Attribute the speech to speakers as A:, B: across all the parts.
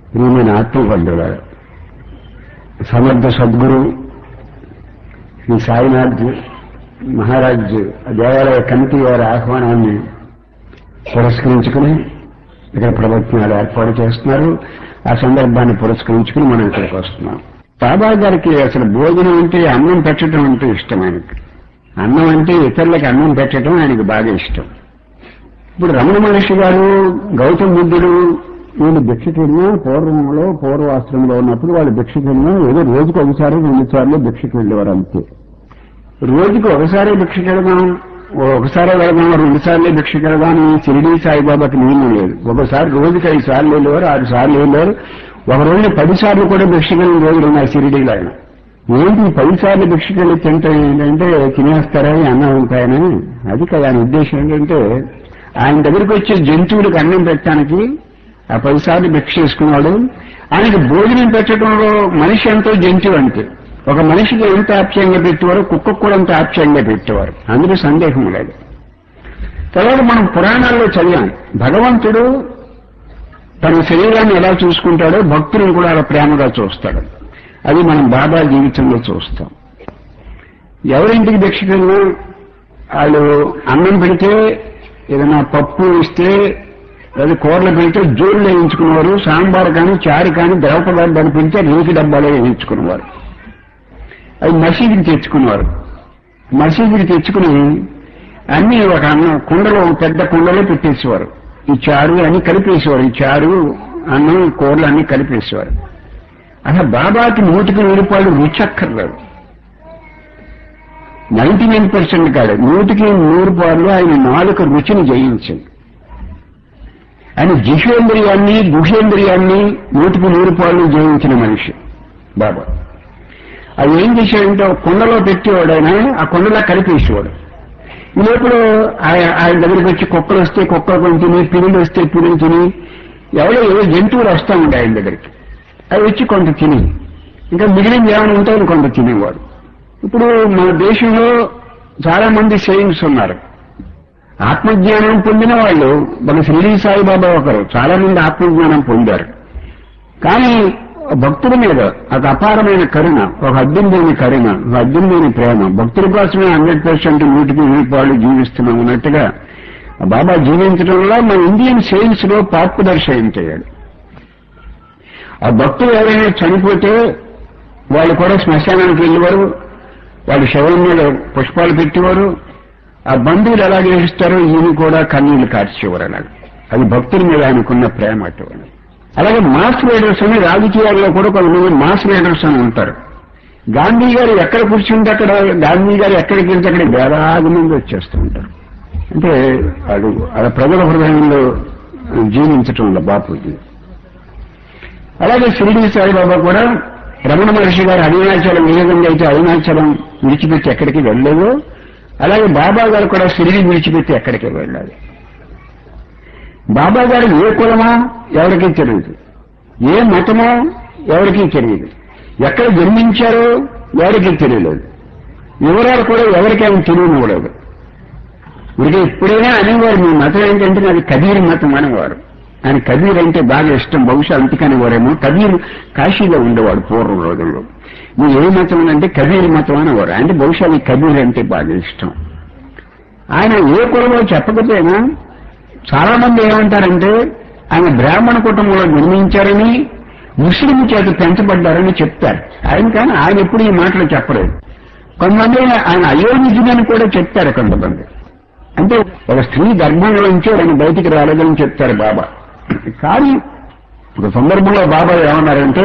A: ప్రియమైన ఆత్మబంధువుల సమర్థ సద్గురు శ్రీ సాయినాథ్ మహారాజ్ దేవాలయ కమిటీ వారి ఆహ్వానాన్ని పురస్కరించుకుని ఇక్కడ ప్రవచనాలు ఏర్పాటు చేస్తున్నారు ఆ సందర్భాన్ని పురస్కరించుకుని మనం ఇక్కడికి వస్తున్నాం బాబా గారికి అసలు భోజనం అంటే అన్నం పెట్టడం అంటే ఇష్టం ఆయనకి అన్నం అంటే ఇతరులకు అన్నం పెట్టడం ఆయనకి బాగా ఇష్టం ఇప్పుడు రమణ మహర్షి గారు గౌతమ బుద్ధుడు వీళ్ళు భిక్షకి వెళ్ళినా పూర్వంలో పూర్వాశ్రమంలో ఉన్నప్పుడు వాళ్ళు భిక్షకి వెళ్ళినా ఏదో రోజుకు ఒకసారి రెండు సార్లు భిక్షకి వెళ్ళేవారు అంతే రోజుకు ఒకసారి భిక్షకి వెళదాం ఒకసారి వెళదాం రెండు సార్లు భిక్షకి వెళదాం అని షిరిడి సాయిబాబాకి నియమం లేదు ఒకసారి రోజుకి ఐదు సార్లు వెళ్ళేవారు ఆరు సార్లు వెళ్ళేవారు ఒక రోజు పది సార్లు కూడా భిక్షకి వెళ్ళిన రోజులు ఉన్నాయి షిరిడీలో ఆయన ఏంటి ఈ పది సార్లు భిక్షకి వెళ్ళి తింటే ఏంటంటే తినేస్తారా ఈ అన్నం ఉంటాయని అది కదా ఆయన ఉద్దేశం ఏంటంటే ఆయన దగ్గరికి వచ్చే జంతువులకు అన్నం పెట్టడానికి ఆ పది సార్లు భిక్ష చేసుకున్నాడు ఆయనకి భోజనం పెట్టడంలో మనిషి ఎంతో జంతువు అంతే ఒక మనిషికి ఎంత ఆప్యాయంగా పెట్టేవారు కుక్కకు కూడా అంత ఆప్యాయంగా పెట్టేవారు అందులో సందేహం లేదు తర్వాత మనం పురాణాల్లో చదివాం భగవంతుడు తన శరీరాన్ని ఎలా చూసుకుంటాడో భక్తులను కూడా అలా ప్రేమగా చూస్తాడు అది మనం బాబా జీవితంలో చూస్తాం ఎవరింటికి భిక్షకెళ్ళినా వాళ్ళు అన్నం పెడితే ఏదైనా పప్పు ఇస్తే లేదా కూరలు పెడితే జోళ్ళు వేయించుకునేవారు సాంబార్ కానీ చారు కానీ ద్రవ పదార్థాలు పెడితే రేకి డబ్బాలో వేయించుకునేవారు అవి మసీదుకి తెచ్చుకునేవారు మసీదుకి తెచ్చుకుని అన్ని ఒక అన్నం కుండలో పెద్ద కుండలో పెట్టేసేవారు ఈ చారు అన్ని కలిపేసేవారు ఈ చారు అన్నం కూరలు అన్ని కలిపేసేవారు అసలు బాబాకి నూటికి నూరు రూపాయలు రుచి అక్కర్లేదు నైన్టీ నైన్ పర్సెంట్ కాదు నూటికి నూరు పాలు ఆయన నాలుక రుచిని జయించింది ఆయన జిషేంద్రియాన్ని గుహేంద్రియాన్ని నూటికి నూరు పాలు జయించిన మనిషి బాబా అది ఏం చేశాడంటే ఒక కుండలో పెట్టేవాడు ఆయన ఆ కుండలో కలిపేసేవాడు ఈ లోపల ఆయన ఆయన దగ్గరికి వచ్చి కుక్కలు వస్తే కుక్కలు కొని తిని పిల్లులు వస్తే పిల్లులు తిని ఎవరో ఏదో జంతువులు వస్తా ఉండే ఆయన దగ్గరికి అవి వచ్చి కొంత తిని ఇంకా మిగిలిన ఏమైనా ఉంటాయని కొంత తినేవాడు ఇప్పుడు మన దేశంలో చాలా మంది సెయింట్స్ ఉన్నారు ఆత్మజ్ఞానం పొందిన వాళ్ళు మన శ్రీడి సాయిబాబా ఒకరు చాలా మంది ఆత్మజ్ఞానం పొందారు కానీ భక్తుల మీద ఒక అపారమైన కరుణ ఒక అద్దెం లేని కరుణ ఒక అద్దెం లేని ప్రేమ భక్తుల కోసమే హండ్రెడ్ పర్సెంట్ నూటికి నూటి పాళ్ళు జీవిస్తున్నాం అన్నట్టుగా బాబా జీవించడం వల్ల మన ఇండియన్ సెయింట్స్ లో పాపులర్ సెయింట్ అయ్యాడు ఆ భక్తులు ఎవరైనా చనిపోతే వాళ్ళు కూడా శ్మశానానికి వెళ్ళేవారు వాళ్ళు శవం మీద పుష్పాలు పెట్టేవారు ఆ బంధువులు ఎలా గ్రహిస్తారో ఈయన కూడా కన్నీళ్లు కార్చేవారు అలాగే అది భక్తుల మీద ఆయనకున్న ప్రేమ అటువంటి అలాగే మాస్ లీడర్స్ అని రాజకీయాల్లో కూడా కొంతమంది మాస్ లీడర్స్ అని ఉంటారు గాంధీ గారు ఎక్కడ కూర్చుంటే అక్కడ గాంధీ గారు ఎక్కడికి వెళ్తే అక్కడ వేలాది మంది వచ్చేస్తూ ఉంటారు అంటే అది అది ప్రజల హృదయంలో జీవించటం బాపూజీ అలాగే షిరిడి సాయిబాబా కూడా రమణ మహర్షి గారు అరుణాచలం ఏ విధంగా అయితే అరుణాచలం విడిచిపెట్టి ఎక్కడికి వెళ్ళలేదో అలాగే బాబా గారు కూడా షిరిడి విడిచిపెట్టి ఎక్కడికి వెళ్ళాలి బాబా గారు ఏ కులమా ఎవరికీ తెలియదు ఏ మతమో ఎవరికీ తెలియదు ఎక్కడ జన్మించారో ఎవరికీ తెలియలేదు వివరాలు కూడా ఎవరికైనా తెలియనివ్వలేదు ఇక ఇప్పుడైనా అనేవారు మీ మతం ఏంటంటే నాది కబీర్ మతం అనేవారు ఆయన కబీర్ అంటే బాగా ఇష్టం బహుశా అంతకని వారేమో కబీర్ కాశీలో ఉండేవాడు పూర్వం రోజుల్లో నువ్వు ఏ మతం అంటే కబీర్ మతం అనేవారు అంటే బహుశా ఈ కబీర్ అంటే బాగా ఇష్టం ఆయన ఏ కులమో చెప్పకపోయినా చాలా మంది ఏమంటారంటే ఆయన బ్రాహ్మణ కుటుంబంలో జన్మించారని ముస్లిం చేత పెంచబడ్డారని చెప్తారు ఆయన కానీ ఆయన ఎప్పుడు ఈ మాటలు చెప్పలేదు కొంతమంది ఆయన అయోనిజుడని కూడా చెప్తారు కొంతమంది అంటే ఒక స్త్రీ గర్భంలోంచి ఆయన బయటికి రాలేదని చెప్తారు బాబా కానీ ఒక సందర్భంలో బాబా ఏమన్నారంటే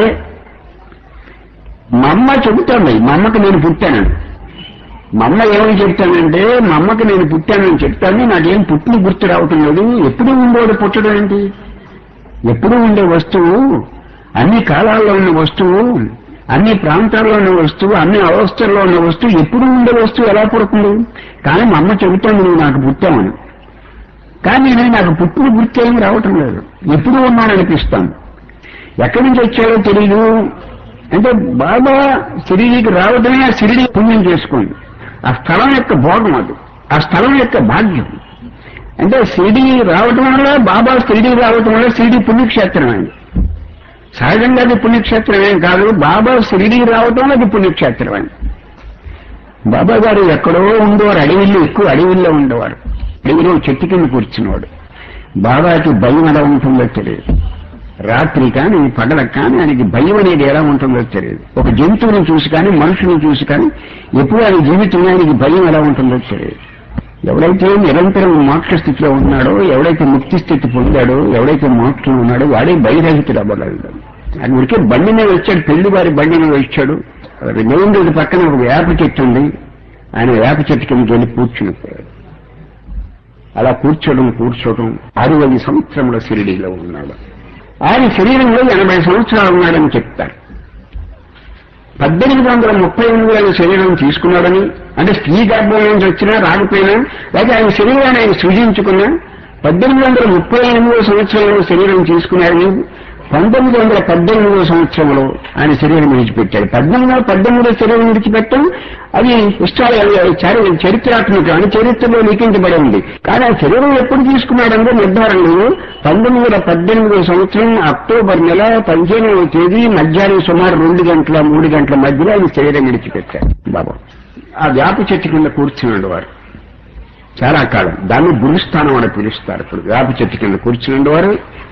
A: మా అమ్మ చెబుతాను మా అమ్మకి నేను పుట్టానని మా అమ్మ ఏమని చెప్తానంటే మా అమ్మకి నేను పుట్టానని చెప్తాను నాకేం పుట్టిన గుర్తు రావటం లేదు ఎప్పుడూ ఉండేవాడు పుట్టడం ఏంటి ఎప్పుడూ ఉండే వస్తువు అన్ని కాలాల్లో ఉన్న వస్తువు అన్ని ప్రాంతాల్లో ఉన్న వస్తువు అన్ని అవస్థల్లో ఉన్న వస్తువు ఎప్పుడు ఉండే వస్తువు ఎలా పుడుతుంది కానీ మా అమ్మ చెబుతాను నువ్వు నాకు పుట్టామని కానీ నేను నాకు పుట్టిన గుర్తు ఏమి రావటం లేదు ఎప్పుడు ఉన్నాననిపిస్తాను ఎక్కడి నుంచి వచ్చాడో తెలియదు అంటే బాబా సిరిడికి రావడమే ఆ సిరిడి పుణ్యం చేసుకోండి ఆ స్థలం యొక్క భోగం అది ఆ స్థలం యొక్క భాగ్యం అంటే సిరిడి రావటం వల్ల బాబా సిరిడి రావటం వల్ల సిరిడి పుణ్యక్షేత్రం అయింది సహజంగా అది పుణ్యక్షేత్రం ఏం కాదు బాబా షిరిడి రావటం అది పుణ్యక్షేత్రం అని బాబా గారు ఎక్కడో ఉండేవారు అడవిల్లో ఎక్కువ అడవిల్లో ఉండేవారు అడవిలో చెట్టు కింద కూర్చునేవాడు బాబాకి భయం ఎలా ఉంటుందో తెలియదు రాత్రి కానీ పగలకు కానీ ఆయనకి భయం అనేది ఎలా ఉంటుందో తెలియదు ఒక జంతువుని చూసి కానీ మనుషుని చూసి కానీ ఎప్పుడు ఆయన జీవితంలో ఆయనకి భయం ఎలా ఉంటుందో తెలియదు ఎవడైతే నిరంతరం మోక్ష స్థితిలో ఉన్నాడో ఎవడైతే ముక్తి స్థితి పొందాడో ఎవడైతే మోక్షంలో ఉన్నాడో వాడే భయరహితుడు అవ్వగలడు ఆయన ఉడికే బండి మీద వచ్చాడు పెళ్లి వారి బండి మీద వచ్చాడు మెయిన్ రోడ్డు పక్కన ఒక వేప చెట్టు ఉంది ఆయన వేప చెట్టు కింద వెళ్ళి కూర్చునిపోయాడు అలా కూర్చోవడం కూర్చోవడం అరవై సంవత్సరంలో షిరిడీలో ఉన్నాడు ఆయన శరీరంలో ఎనభై సంవత్సరాలు ఉన్నాడని చెప్తారు పద్దెనిమిది వందల ముప్పై ఎనిమిది ఆయన శరీరం తీసుకున్నాడని అంటే స్త్రీ గర్భం నుంచి వచ్చినా రాకపోయినా లేకపోతే ఆయన శరీరాన్ని ఆయన సృజించుకున్నా పద్దెనిమిది వందల ముప్పై ఎనిమిదో సంవత్సరంలో శరీరం తీసుకున్నాడని పంతొమ్మిది వందల పద్దెనిమిదవ సంవత్సరంలో ఆయన శరీరం విడిచిపెట్టాడు పద్దెనిమిది వందల పద్దెనిమిదో శరీరం విడిచిపెట్టడం అది ఇష్టాలు చరి- చరిత్రాత్మకం అని చరిత్రలో లిఖించబడి ఉంది కానీ ఆ శరీరం ఎప్పుడు తీసుకున్నాడంటే నిర్ధారణ లేదు పంతొమ్మిది వందల పద్దెనిమిదవ సంవత్సరం అక్టోబర్ నెల పదిహేనవ తేదీ మధ్యాహ్నం సుమారు రెండు గంటల మూడు గంటల మధ్యలో ఆయన శరీరం విడిచిపెట్టాడు బాబా ఆ వేప చెట్టు కింద కూర్చున్నాడు వారు చాలా కాలం దాన్ని గురుస్థానం అని పిలుస్తారు ఇప్పుడు వేప చెట్టు కింద కూర్చుని వారు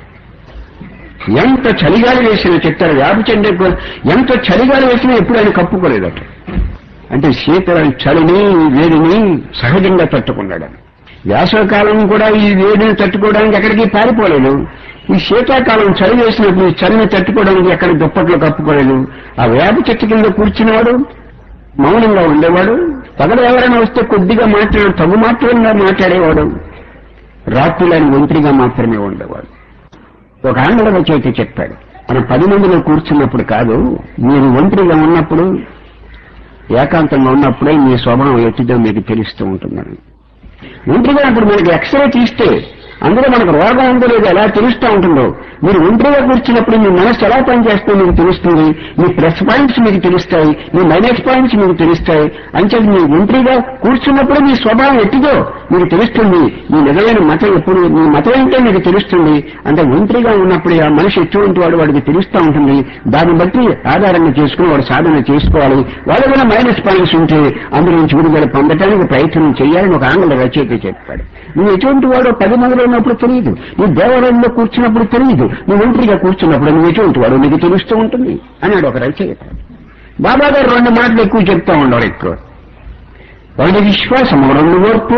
A: ఎంత చలిగాలి వేసినా చెప్తారు వేప చెట్టు ఎక్కువ ఎంత చలిగాలి వేసినా ఎప్పుడు ఆయన కప్పుకోలేదట అంటే శీతల చలిని వేడిని సహజంగా తట్టుకున్నాడు ఆయన. వేసవకాలం కూడా ఈ వేడిని తట్టుకోవడానికి ఎక్కడికి పారిపోలేదు ఈ శీతాకాలం చలి వేసినప్పుడు ఈ చలిని తట్టుకోవడానికి ఎక్కడ దుప్పట్లు కప్పుకోలేదు ఆ వేప చెట్టు కింద కూర్చునేవాడు మౌనంగా ఉండేవాడు పగలు ఎవరైనా వస్తే కొద్దిగా మాట్లాడు తగు మాత్రంగా మాట్లాడేవాడు రాత్రులు ఆయన ఒంటరిగా మాత్రమే ఉండేవాడు ఒక ఆంగ్ల రచయిత చెప్పాడు మనం పది మందిలో కూర్చున్నప్పుడు కాదు మీరు ఒంటరిగా ఉన్నప్పుడు ఏకాంతంగా ఉన్నప్పుడే మీ స్వభావం ఎట్టిదో మీకు తెలుస్తూ ఉంటుందని ఒంటరిగా అప్పుడు మనకి ఎక్స్రే తీస్తే అందులో మనకు రోగం ఉందో లేదో ఎలా తెలుస్తూ ఉంటుందో మీరు ఒంటరిగా కూర్చున్నప్పుడు మీ మనసు ఎలా పనిచేస్తుందో మీకు తెలుస్తుంది మీ ప్లస్ పాయింట్స్ మీకు తెలుస్తాయి మీ మైనస్ పాయింట్స్ మీకు తెలుస్తాయి అంచేది మీరు ఒంటరిగా కూర్చున్నప్పుడు మీ స్వభావం ఎట్టిదో మీకు తెలుస్తుంది మీ నిజమైన మతం ఎప్పుడు మీ మతం ఏంటో మీకు తెలుస్తుంది అంటే ఒంటరిగా ఉన్నప్పుడు ఆ మనిషి ఎటువంటి వాడు వాడికి తెలుస్తూ ఉంటుంది దాన్ని బట్టి ఆధారంగా చేసుకుని వాడు సాధన చేసుకోవాలి వాళ్ళ కూడా మైనస్ పాయింట్స్ ఉంటే అందులో నుంచి విడుదల పొందడానికి ప్రయత్నం చేయాలని ఒక ఆంగ్ల రచయిత చెప్పాడు నువ్వు ఎటువంటి వాడో పది మందిలో ఉన్నప్పుడు తెలియదు నువ్వు దేవాలయంలో కూర్చున్నప్పుడు తెలియదు నువ్వు ఒంటరిగా కూర్చున్నప్పుడు నువ్వు ఎటువంటి వాడో నీకు తెలుస్తూ ఉంటుంది అన్నాడు ఒక రచయిత బాబా గారు రెండు మాటలు ఎక్కువ చెప్తా ఉండవు ఎక్కువ ఒకటి విశ్వాసం రెండు ఓర్పు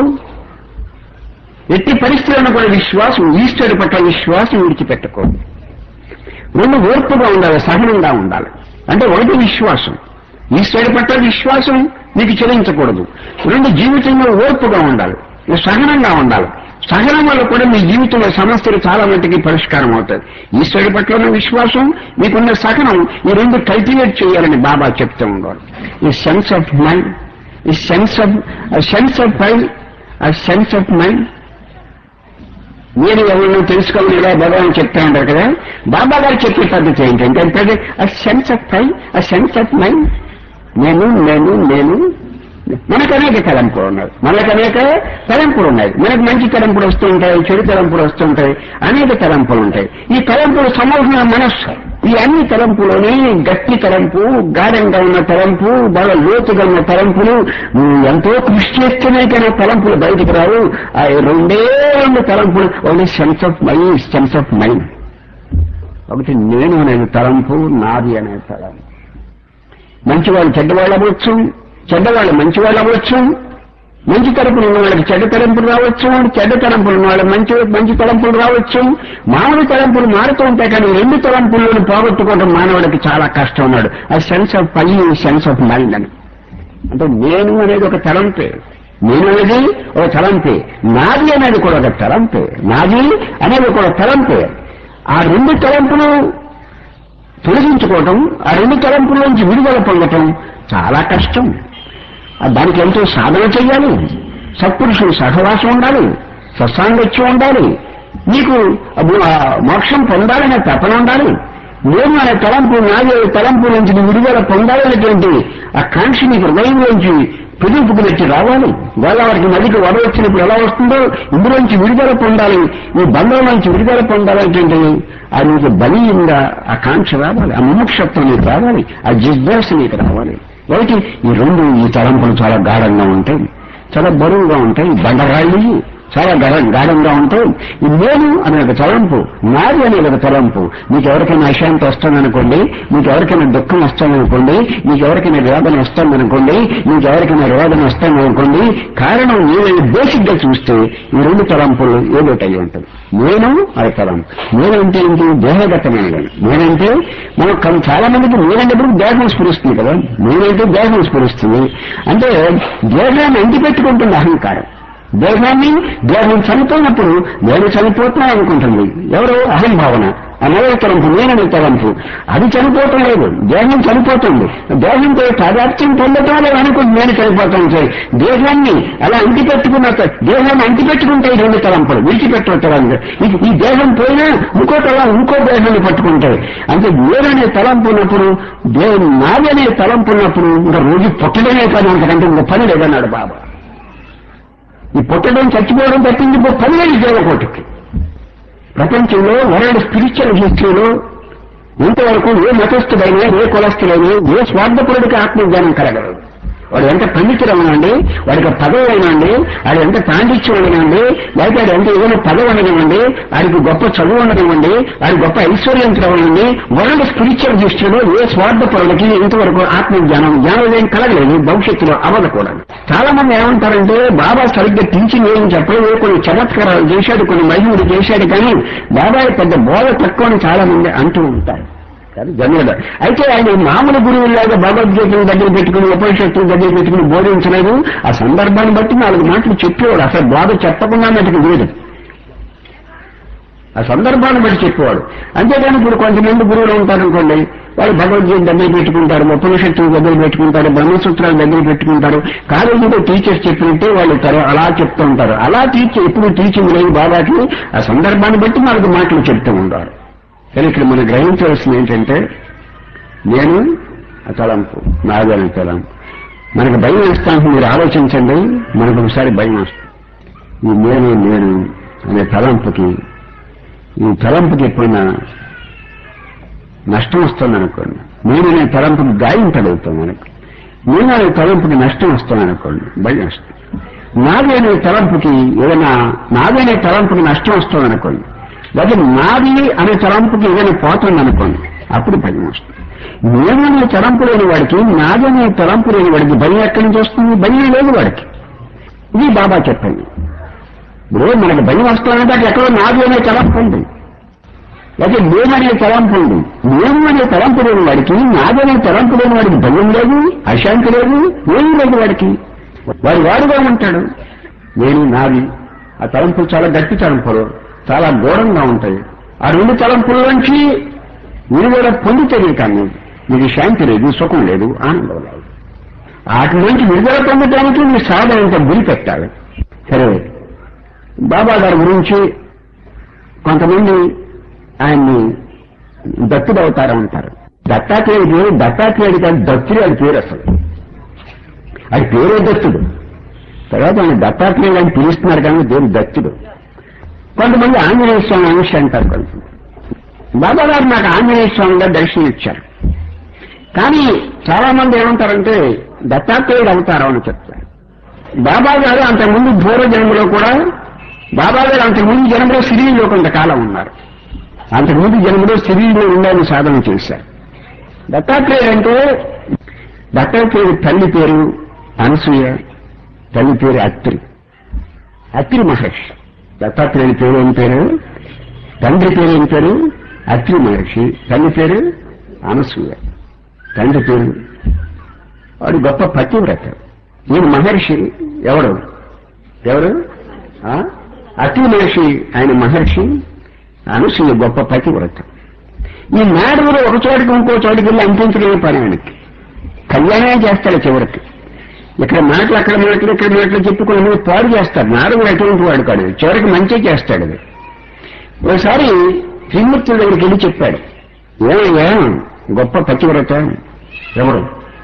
A: ఎట్టి పరిస్థితులను కూడా విశ్వాసం ఈశ్వరుడి పట్ల విశ్వాసం విడిచిపెట్టకూడదు రెండు ఓర్పుగా ఉండాలి సహనంగా ఉండాలి అంటే ఒకటి విశ్వాసం ఈశ్వరుడి పట్ల విశ్వాసం నీకు చెల్లించకూడదు రెండు జీవితంలో ఓర్పుగా ఉండాలి సహనంగా ఉండాలి సహనం వల్ల కూడా మీ జీవితంలో సమస్యలు చాలా మటుకి పరిష్కారం అవుతాయి ఈశ్వరుడి పట్ల ఉన్న విశ్వాసం మీకున్న సహనం ఈ రెండు కల్టివేట్ చేయాలని బాబా చెప్తూ ఉండేవారు ఈ సెన్స్ ఆఫ్ మైండ్ ఈ sense of sense of mind ఆ సెన్స్ ఆఫ్ మైండ్ మీరు ఎవరినో తెలుసుకోవాలి ఇలా భగవాన్ చెప్తా ఉంటారు కదా బాబా గారు చెప్పే పద్ధతి ఏంటంటే ఆ సెన్స్ ఆఫ్ టైం ఆ సెన్స్ ఆఫ్ మైండ్ నేను నేను నేను మనకు అనేక తలంపులు ఉన్నాయి మనకు అనేక తలంపులు ఉన్నాయి మనకు మంచి తలంపులు వస్తూ ఉంటాయి చెడు తలంపులు వస్తుంటాయి అనేక తలంపులు ఉంటాయి ఈ తలంపులు సమూహమైన మనస్సు ఈ అన్ని తలంపులోని గట్టి తలంపు గాఢంగా ఉన్న తలంపు బాగా లోతుగా ఉన్న తలంపులు నువ్వు ఎంతో కృషి చేస్తేనే కానీ తలంపులు బయటికి రావు ఆ రెండే రెండు తలంపులు ఒకటి sense of mind sense of mind ఒకటి నేను అనే తలంపు నాది అనే తలంపు మంచివాళ్ళు చెడ్డవాళ్ళు అవ్వచ్చు చెడ్డవాళ్ళు మంచివాళ్ళు అవ్వచ్చు మంచి తలంపులు ఉన్న వాళ్ళకి చెడ్డ తలంపులు రావచ్చు చెడ్డ తలంపులు ఉన్న వాళ్ళకి మంచి మంచి తలంపులు రావచ్చు మామూలు తలంపులు మారుతూ ఉంటాయి కానీ రెండు తలంపులను పోగొట్టుకోవడం మానవుడికి చాలా కష్టం ఉన్నాడు ఆ సెన్స్ ఆఫ్ పై సెన్స్ ఆఫ్ మైండ్ అని అంటే నేను అనేది ఒక తలంపే నేను అనేది ఒక తలంపే నాది అనేది కూడా ఒక తలంపే నాది అనేది ఒక తలంపే ఆ రెండు తలంపులు తొలగించుకోవటం ఆ రెండు తలంపుల నుంచి విడుదల పొందటం చాలా కష్టం ఆ దానికి ఎంతో సాధన చేయాలి సత్పురుషులు సహవాసం ఉండాలి సత్సాంగత్యం ఉండాలి నీకు అబ్బు ఆ మోక్షం పొందాలనే తపన ఉండాలి నేను అనే తలంపు నాది అనే తలంపు నుంచి నువ్వు విడుదల పొందాలనేటువంటి ఆ కాంక్ష నీకు హృదయంలోంచి పిలుపుకునెట్టి రావాలి గోదావరికి నదికి వడ వచ్చినప్పుడు ఎలా వస్తుందో ఇందులోంచి విడుదల పొందాలి ఈ బంధం నుంచి విడుదల పొందాలంటే ఆ నీకు బలీయంగా ఆ కాంక్ష రావాలి ఆ ముముక్షత్వం నీకు రావాలి ఆ జిజ్ఞాస నీకు రావాలి ఒకటి ఈ రెండు ఈ తలంపులు చాలా గాఢంగా ఉంటాయి చాలా బరువుగా ఉంటాయి బండరాళ్ళు చాలా గడ గాఢంగా ఉంటాయి ఈ నేను అనే ఒక తలంపు నాది అనే ఒక తలంపు మీకు ఎవరికైనా అశాంతి వస్తుందనుకోండి మీకు ఎవరికైనా దుఃఖం వస్తుందనుకోండి మీకు ఎవరికైనా వేదన వస్తుందనుకోండి మీకు ఎవరికైనా రోదన వస్తుందనుకోండి కారణం నేను బేసిక్ గా చూస్తే ఈ రెండు తలంపులు ఏదోటి అయి ఉంటుంది నేను అది తలంపు నేనంటే ఏంటి దేహగతమైనది నేనంటే మనం కం- చాలా మందికి నేనంటే దేహం స్ఫురిస్తుంది కదా నేనంటే దేహం స్ఫురిస్తుంది అంటే దేహాన్ని అంటిపెట్టుకుంటుంది అహంకారం దేహాన్ని దేహం చనిపోయినప్పుడు నేను చనిపోతున్నా అనుకుంటుంది ఎవరు అహంభావన అనే తలంపు నేననే తలంపు అది చనిపోవటం లేదు దేహం చనిపోతుంది దేహంతో తాదాత్యం పొందటం లేదు అనుకుంది నేను చనిపోతాను సరే దేహాన్ని అలా అంటిపెట్టుకున్న త- దేహాన్ని అంటిపెట్టుకుంటే ఈ రెండు తలంపులు విడిచిపెట్టడం ఈ దేహం పోయినా ఇంకో తల ఇంకో దేహాన్ని పట్టుకుంటాయి అంటే నేననే తలంపు ఉన్నప్పుడు దే నాది అనే తలంపు ఉన్నప్పుడు ఇంకా రోజు పుట్టడమే పని అంతకంటే ఇంకో పని లేదన్నాడు బాబా ఈ పుట్టడం చచ్చిపోవడం తప్పింది ఇంకో పని లేదు దేవకోటికి ప్రపంచంలో వరల్డ్ స్పిరిచువల్ హిస్టరీలో ఇంతవరకు ఏ మతస్థుడైనా ఏ కులస్థుడైనా ఏ స్వార్థపరుడికి ఆత్మజ్ఞానం కలగదు వాడు ఎంత పండితుడవనండి వాడికి పదవి అయినండి వాడు ఎంత పాండిత్యం ఉండనివ్వండి లేకపోతే వాడు ఎంత ఏదైనా పదవి ఉండనివ్వండి వాడికి గొప్ప చదువు ఉండనివ్వండి వాడి గొప్ప ఐశ్వర్యంతరవనండి వరల్డ్ స్పిరిచువల్ హిస్టరీలో ఏ స్వార్థపరుడికి ఇంతవరకు ఆత్మజ్ఞానం జ్ఞానోదయం కలగలేదు భవిష్యత్తులో అవ్వదు కూడా చాలా మంది ఏమంటారంటే బాబా సరిగ్గా టీచింగ్ ఏం చెప్పలేదు కొన్ని చమత్కారాలు చేశాడు కొన్ని మహిళలు చేశాడు కానీ బాబాయ్ పెద్ద బోధ తక్కువ అని చాలా మంది అంటూ ఉంటారు కానీ జనరల్గా అయితే ఆయన మామూలు గురువులాగా భగవద్గీతను దగ్గర పెట్టుకుని ఉపనిషత్తులు దగ్గర పెట్టుకుని బోధించలేదు ఆ సందర్భాన్ని బట్టి నాలుగు మాటలు చెప్పేవాడు అసలు బోధ చెప్పకుండా మటుకు లేదు ఆ సందర్భాన్ని బట్టి చెప్పేవాడు అంతేగాని ఇప్పుడు కొంతమంది గురువులు ఉంటారనుకోండి వాళ్ళు భగవద్గీత దగ్గర పెట్టుకుంటారు ఉపనిషత్తులు దగ్గర పెట్టుకుంటారు బ్రహ్మసూత్రాలు దగ్గర పెట్టుకుంటారు కాలేజీలో టీచర్స్ చెప్పినట్టే వాళ్ళు తర- అలా చెప్తూ ఉంటారు అలా టీచ్ ఎప్పుడు టీచింగ్ లేదు బాబాకి ఆ సందర్భాన్ని బట్టి నాలుగు మాటలు చెప్తూ ఉంటారు కానీ ఇక్కడ మనం గ్రహించవలసింది ఏంటంటే నేను ఆ తలంపు నాదని తలంపు మనకు భయం వేస్తాను మీరు ఆలోచించండి మనకు ఒకసారి భయం వస్తుంది ఈ నేను నేను అనే తలంపుకి ఈ తలంపుకి ఎప్పుడైనా నష్టం వస్తుంది అనుకోండి నేను అనే తలంపుకి గాయం తగులుతాం మనకు నేను అనే తలంపుకి నష్టం వస్తుంది అనుకోండి భయం వస్తుంది నాది అనే తలంపుకి ఏదైనా నాది అనే తలంపుకి నష్టం వస్తుంది అనుకోండి లేదా నాది అనే తలంపుకి ఏదైనా పోతుంది అనుకోండి అప్పుడు భయం వస్తుంది నేను అనే తలంపు లేని వాడికి నాది అనే తలంపు లేని వాడికి భయం ఎక్కడి నుంచి వస్తుంది భయం లేదు వాడికి ఇది బాబా చెప్పింది ఇప్పుడు మనకి భయం వస్తుందంటే అక్కడ ఎక్కడో నాది అనే తలంపు ఉంది లేకపోతే నేననే తలంపు ఉంది నేను అనే తలంపు లేని వాడికి నాదనే తలంపు లేని వాడికి భయం లేదు అశాంతి లేదు ఏమీ లేదు వాడికి వాడు వాడుగా ఉంటాడు నేను నాది ఆ తలంపులు చాలా గట్టి తలంపులు చాలా ఘోరంగా ఉంటాయి ఆ రెండు తలంపుల్లోంచి విడుదల పొందితేనే కానీ నీకు శాంతి లేదు సుఖం లేదు ఆనందం లేదు వాటి నుంచి విడుదల పొందడానికి నీ సాధన ఇంత గురి పెట్టాలి సరే బాబా గారి గురించి కొంతమంది ఆయన్ని దత్తుడు అవతారం అంటారు దత్తాత్రేయుడి పేరు దత్తాత్రేయుడి కాదు దత్తుడు అది పేరు అసలు అది పేరే దత్తుడు తర్వాత ఆయన దత్తాత్రేయుడు అని పిలుస్తున్నారు కానీ దేవుడు దత్తుడు కొంతమంది ఆంజనేయ స్వామి అంశ అంటారు కొంతమంది బాబా గారు నాకు ఆంజనేయ స్వామిగా దర్శనం ఇచ్చారు కానీ చాలా మంది ఏమంటారంటే దత్తాత్రేయుడు అవతారం అని చెప్తారు బాబా గారు అంతకుముందు పూర్వ జన్మలో కూడా బాబా గారు అంతకుముందు జన్మలో సిరిలో కొంతకాలం ఉన్నారు అంతకుముందు జన్మలో సిరిలో ఉండాలని సాధన చేశారు దత్తాత్రేయుడు అంటే దత్తాత్రేయుడు తల్లి పేరు అనసూయ తల్లి పేరు అత్రి అత్రి మహర్షి దత్తాత్రేయుడి పేరు ఏం పేరు తండ్రి పేరు ఏం పేరు అత్రి మహర్షి తల్లి పేరు అనసూయ తండ్రి పేరు వాడు గొప్ప పతివ్రత ఈయన మహర్షి ఎవడు ఎవరు ఆ? అతి మహర్షి ఆయన మహర్షి అనసూయ గొప్ప పతివ్రత ఈ నాడుగురు ఒక చోటికి ఇంకో చోటికి వెళ్ళి అంటించడమే పని ఆయనకి కళ్యాణమే చేస్తాడు చివరికి ఇక్కడ మాటలు అక్కడ మాటలు ఇక్కడ మాటలు చెప్పుకుని మీద పాడు చేస్తాడు నాడుగురు ఎటువంటి వాడు కాడు చివరికి మంచి చేస్తాడు అది ఒకసారి త్రిమూర్తుల దగ్గరికి వెళ్ళి చెప్పాడు ఏమయ్యా గొప్ప పతివ్రత ఎవరు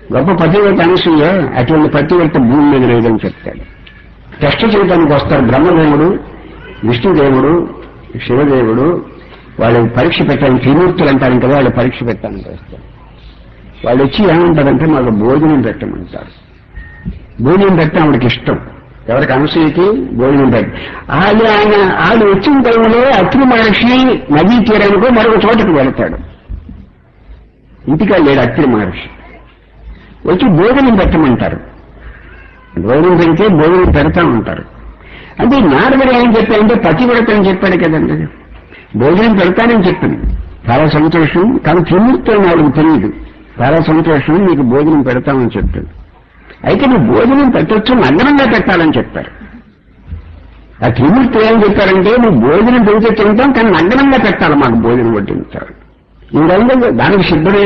A: గొప్ప పతివ్రత అనసూయ అటువంటి పతివ్రత భూమి మీద లేదని చెప్తాడు టెస్ట్ చేయడానికి వస్తారు బ్రహ్మదేవుడు విష్ణుదేవుడు శివదేవుడు వాళ్ళు పరీక్ష పెట్టాలని త్రిమూర్తులు అంటారు కదా వాళ్ళు పరీక్ష పెట్టాలని వస్తారు వాళ్ళు వచ్చి ఏమంటారంటే మాకు భోజనం పెట్టమంటారు భోజనం పెట్టడం ఆవిడకి ఇష్టం ఎవరికి అనసూయకి భోజనం పెట్టి అది ఆయన ఆడు వచ్చిన టైంలో అత్రి మహర్షి నదీ తీరానికో మరొక చోటకు వెళతాడు ఇంటికా లేడు అత్రి మహర్షి వచ్చి భోజనం పెట్టమంటారు భోజనం పెడితే భోజనం పెడతా ఉంటారు అంటే నారదుడు ఏం చెప్పాడంటే పతివ్రతని చెప్పాడు కదండి భోజనం పెడతానని చెప్పింది చాలా సంతోషం కానీ త్రిమూర్తి వాళ్ళకి తెలియదు చాలా సంతోషం నీకు భోజనం పెడతామని చెప్పింది అయితే నువ్వు భోజనం పెట్టొచ్చు నగ్నంగా పెట్టాలని చెప్పారు ఆ త్రిమూర్తి ఏం చెప్పారంటే నువ్వు భోజనం పెడితే తింటాం కానీ నగ్నంగా పెట్టాలి మాకు భోజనం వడ్డించారు ఇంకంటే దానికి సిద్ధమే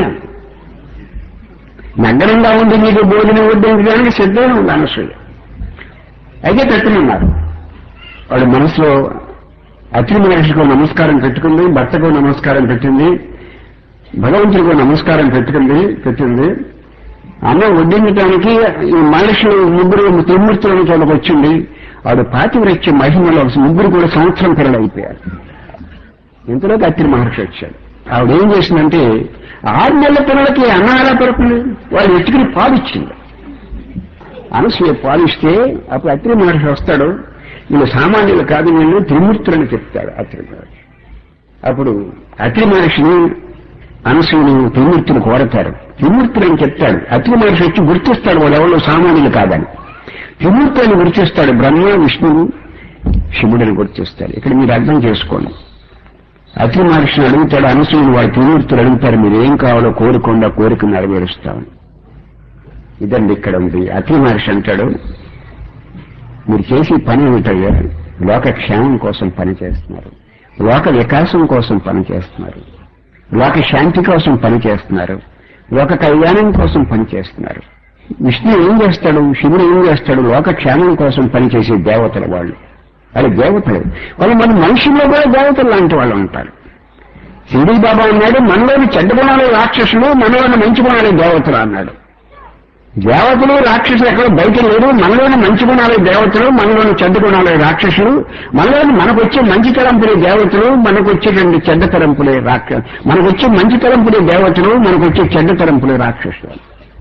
A: నగ్నంగా ఉండి నీకు భోజనం వడ్డించడానికి సిద్ధమే ఉంది అనసూయ అయితే పెట్టమన్నారు వాడు మనసులో అత్రి మహర్షికి నమస్కారం పెట్టుకుంది భర్తకు నమస్కారం పెట్టింది భగవంతుడికి నమస్కారం పెట్టుకుంది పెట్టింది అన్నం వడ్డించడానికి ఈ మనుషులు ముగ్గురు త్రిమూర్తులను చోటకు వచ్చింది వాడు పాతివ్రత్య మహిమలో ముగ్గురు కూడా సంవత్సరం పిల్లలు అయిపోయారు ఇంతలోకి అత్రి మహర్షి వచ్చాడు ఆవిడ ఏం చేసిందంటే ఆరు నెలల పిల్లలకి అన్నం ఎలా పెడుతుంది వాళ్ళు ఎత్తుకుని పాలిచ్చింది అనసూయ పాలిస్తే అప్పుడు అత్రి మహర్షి వస్తాడు వీళ్ళు సామాన్యులు కాదు వీళ్ళు త్రిమూర్తులని చెప్తాడు అత్రి మహర్షి అప్పుడు అత్రి మహర్షిని అనసూయని త్రిమూర్తులు కోరతారు త్రిమూర్తులని చెప్తాడు అత్రి మహర్షి వచ్చి గుర్తిస్తాడు వాళ్ళు ఎవరు సామాన్యులు కాదని త్రిమూర్తులను గుర్తిస్తాడు బ్రహ్మ విష్ణువు శివుడిని గుర్తిస్తాడు ఇక్కడ మీరు అర్థం చేసుకోండి అత్రి మహర్షిని అడుగుతాడు అనసూయని వాడు త్రిమూర్తులు అడుగుతారు మీరు ఏం కావాలో కోరుకుండా కోరిక నెరవేరుస్తామని ఇదండి ఇక్కడ ఉంది అత్రి మహర్షి అంటాడు మీరు చేసే పని ఏమిటయ్యా లోక క్షేమం కోసం పని చేస్తున్నారు లోక వికాసం కోసం పని చేస్తున్నారు లోక శాంతి కోసం పని చేస్తున్నారు లోక కళ్యాణం కోసం పని చేస్తున్నారు విష్ణు ఏం చేస్తాడు శివుడు ఏం చేస్తాడు లోక క్షేమం కోసం పనిచేసే దేవతలు వాళ్ళు వాళ్ళు దేవతలు వాళ్ళు మన మనుషుల్లో కూడా దేవతలు లాంటి వాళ్ళు ఉంటారు శివుడి బాబా అన్నాడు మనలోని చెడ్డ గుణాలు రాక్షసులు మనలోని మంచి గుణాలు దేవతలు అన్నాడు దేవతలు రాక్షసులు ఎక్కడ బయట లేరు మనలోని మంచి గుణాలే దేవతలు మనలోని చెడ్డ గుణాలే రాక్షసులు మనలోని మనకు వచ్చే మంచి తలంపులే దేవతలు మనకు వచ్చేటువంటి చెడ్డ తలంపులే రాక్ష మనకు వచ్చే మంచి తలంపులే దేవతలు మనకు వచ్చే చెడ్డ తలంపులే రాక్షసులు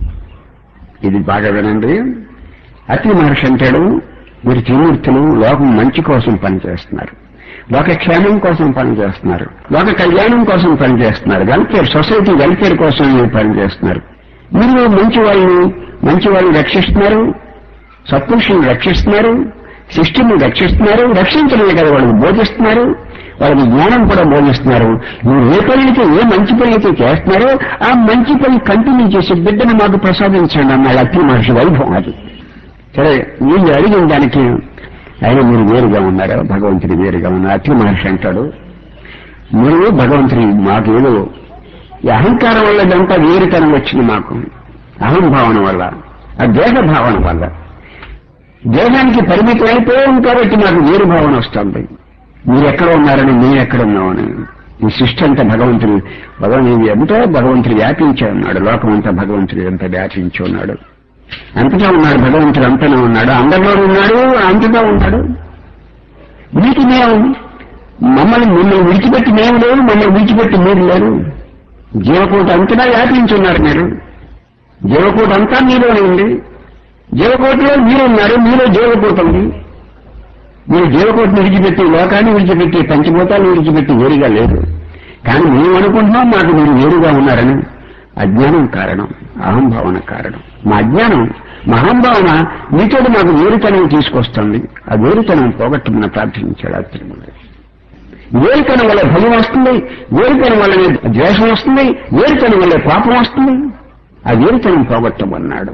A: ఇది బాగా వినండి అతి మహర్షి అంటాడు మీరు త్రిమూర్తులు లోకం మంచి కోసం పనిచేస్తున్నారు లోక క్షేమం కోసం పనిచేస్తున్నారు లోక కళ్యాణం కోసం పనిచేస్తున్నారు వెల్ఫేర్ సొసైటీ వెల్ఫేర్ కోసం మీరు పనిచేస్తున్నారు మీరు మంచి వాళ్ళని మంచి వాళ్ళని రక్షిస్తున్నారు సత్పురుషులను రక్షిస్తున్నారు సృష్టిని రక్షిస్తున్నారు రక్షించడమే కదా వాళ్ళకి బోధిస్తున్నారు వాళ్ళకి జ్ఞానం కూడా బోధిస్తున్నారు మీరు ఏ పని అయితే ఏ మంచి పని అయితే చేస్తున్నారో ఆ మంచి పని కంటిన్యూ చేసి బిడ్డను మాకు ప్రసాదించండి అన్నాడు అత్రి మహర్షి వైభవం అది సరే వీళ్ళు అడిగిన దానికి ఆయన మీరు వేరుగా ఉన్నారు భగవంతుడి వేరుగా ఉన్నారు అత్రి మహర్షి అంటాడు మీరు భగవంతుడి మాకు ఏదో ఈ అహంకారం వల్ల ఇదంతా వేరుతనం వచ్చింది మాకు అహంభావన వల్ల ఆ దేహ భావన వల్ల దేహానికి పరిమితం అయిపోయాం కాబట్టి మాకు వేరు భావన వస్తుంది మీరు ఎక్కడ ఉన్నారని నేను ఎక్కడ ఉన్నామని ఈ సృష్టి అంతా భగవంతుడు భగవంతుడు ఎంతో భగవంతుడు వ్యాపించే ఉన్నాడు లోకం అంతా భగవంతుడు ఎంత వ్యాపించి ఉన్నాడు అంతటా ఉన్నాడు భగవంతుడు అంతనే ఉన్నాడు అందరిలో ఉన్నాడు అంతటా ఉన్నాడు మీకు మేము మమ్మల్ని మిమ్మల్ని విడిచిపెట్టి మేము లేరు మమ్మల్ని విడిచిపెట్టి మీరు లేరు జీవకోట అంతటా వ్యాపించున్నారు మీరు జీవకోట అంతా మీలోనే ఉంది జీవకోటలో మీరు ఉన్నారు మీలో జీవకోట ఉంది మీరు జీవకోటను విడిచిపెట్టి లోకాన్ని విడిచిపెట్టి పంచభూతాలు విడిచిపెట్టి వేరుగా లేదు కానీ మేము అనుకుంటున్నాం మాకు మీరు వేరుగా ఉన్నారని అజ్ఞానం కారణం అహంభావన కారణం మా అజ్ఞానం మా అహంభావన మీతో మాకు వేరుతనం తీసుకొస్తుంది ఆ వేరుతనం పోగొట్టమని ప్రార్థించాడు అత్రి వేరుతనం వల్ల భయం వస్తుంది వేరుతనం వల్లనే ద్వేషం వస్తుంది వేరుతనం వల్ల పాపం వస్తుంది ఆ వేరుతనం పోగొట్టమన్నాడు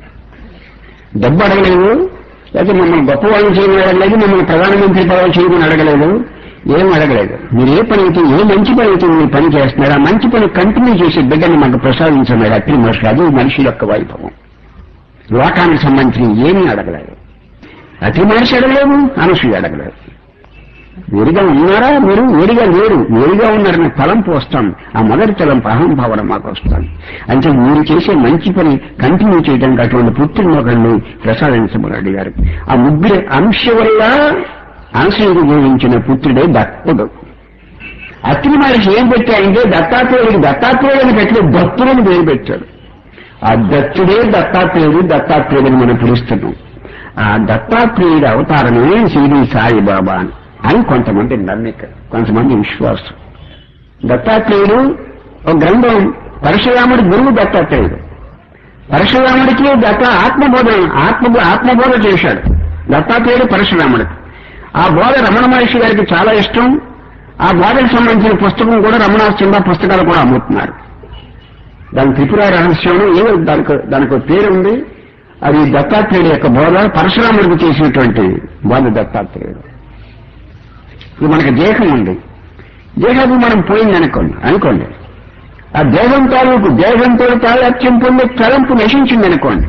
A: డబ్బు అడగలేదు లేకపోతే మమ్మల్ని గొప్పవాళ్ళని చేయమని అడగలేదు మమ్మల్ని ప్రధానమంత్రి పదవి చేయమని అడగలేదు ఏం అడగలేదు మీరు ఏ పని అయితే ఏ మంచి పని అయితే మీరు పని చేస్తున్నారు ఆ మంచి పని కంటిన్యూ చేసి బిడ్డని మాకు ప్రసాదించన్నాడు అత్రి మహర్షి అది మనిషి యొక్క వైభవం లోకానికి సంబంధించిన ఏమీ అడగలేదు అతి మహర్షి అడగలేదు అనసూయ అడగలేదు వేడిగా ఉన్నారా మీరు వేడిగా లేరు వేడిగా ఉన్నారని తలంపు వస్తాం ఆ మొదటి తలంపు అహంభావన మాకు వస్తాం అంటే మీరు చేసే మంచి పని కంటిన్యూ చేయడానికి అటువంటి పుత్రుని ఒకరిని ప్రసాదించమని అడిగారు ఆ ముగ్గురి అంశ వల్ల అంశకు జీవించిన పుత్రుడే దత్తుడు అత్రి మహర్షి ఏం పెట్టాడంటే దత్తాత్రేయుడికి దత్తాత్రేయుడిని పెట్టిన దత్తుడని పేరు పెట్టాడు ఆ దత్తుడే దత్తాత్రేయుడు దత్తాత్రేయుడిని మనం పిలుస్తున్నాం ఆ దత్తాత్రేయుడి అవతారమే శ్రీడి సాయిబాబా అని అని కొంతమంది నమ్మిక కొంతమంది విశ్వాసం దత్తాత్రేయుడు ఒక గ్రంథం పరశురాముడి గురువు దత్తాత్రేయుడు పరశురాముడికి దత్త ఆత్మబోధ ఆత్మ ఆత్మబోధ చేశాడు దత్తాత్రేయుడు పరశురాముడికి ఆ బోధ రమణ మహర్షి గారికి చాలా ఇష్టం ఆ బోధకు సంబంధించిన పుస్తకం కూడా రమణాశ్చంద పుస్తకాలు కూడా అమ్ముతున్నారు దాని త్రిపుర రహస్యం ఏదో దానికి దానికి ఒక పేరు ఉంది అది దత్తాత్రేయుడు యొక్క బోధ పరశురాముడికి చేసినటువంటి బోధ దత్తాత్రేయుడు ఇప్పుడు మనకి దేహం ఉంది దేహానికి మనం పోయింది అనుకోండి అనుకోండి ఆ దేహం తాలూకు దేహంతో తాళత్యం పొందే తలంపు నశించింది అనుకోండి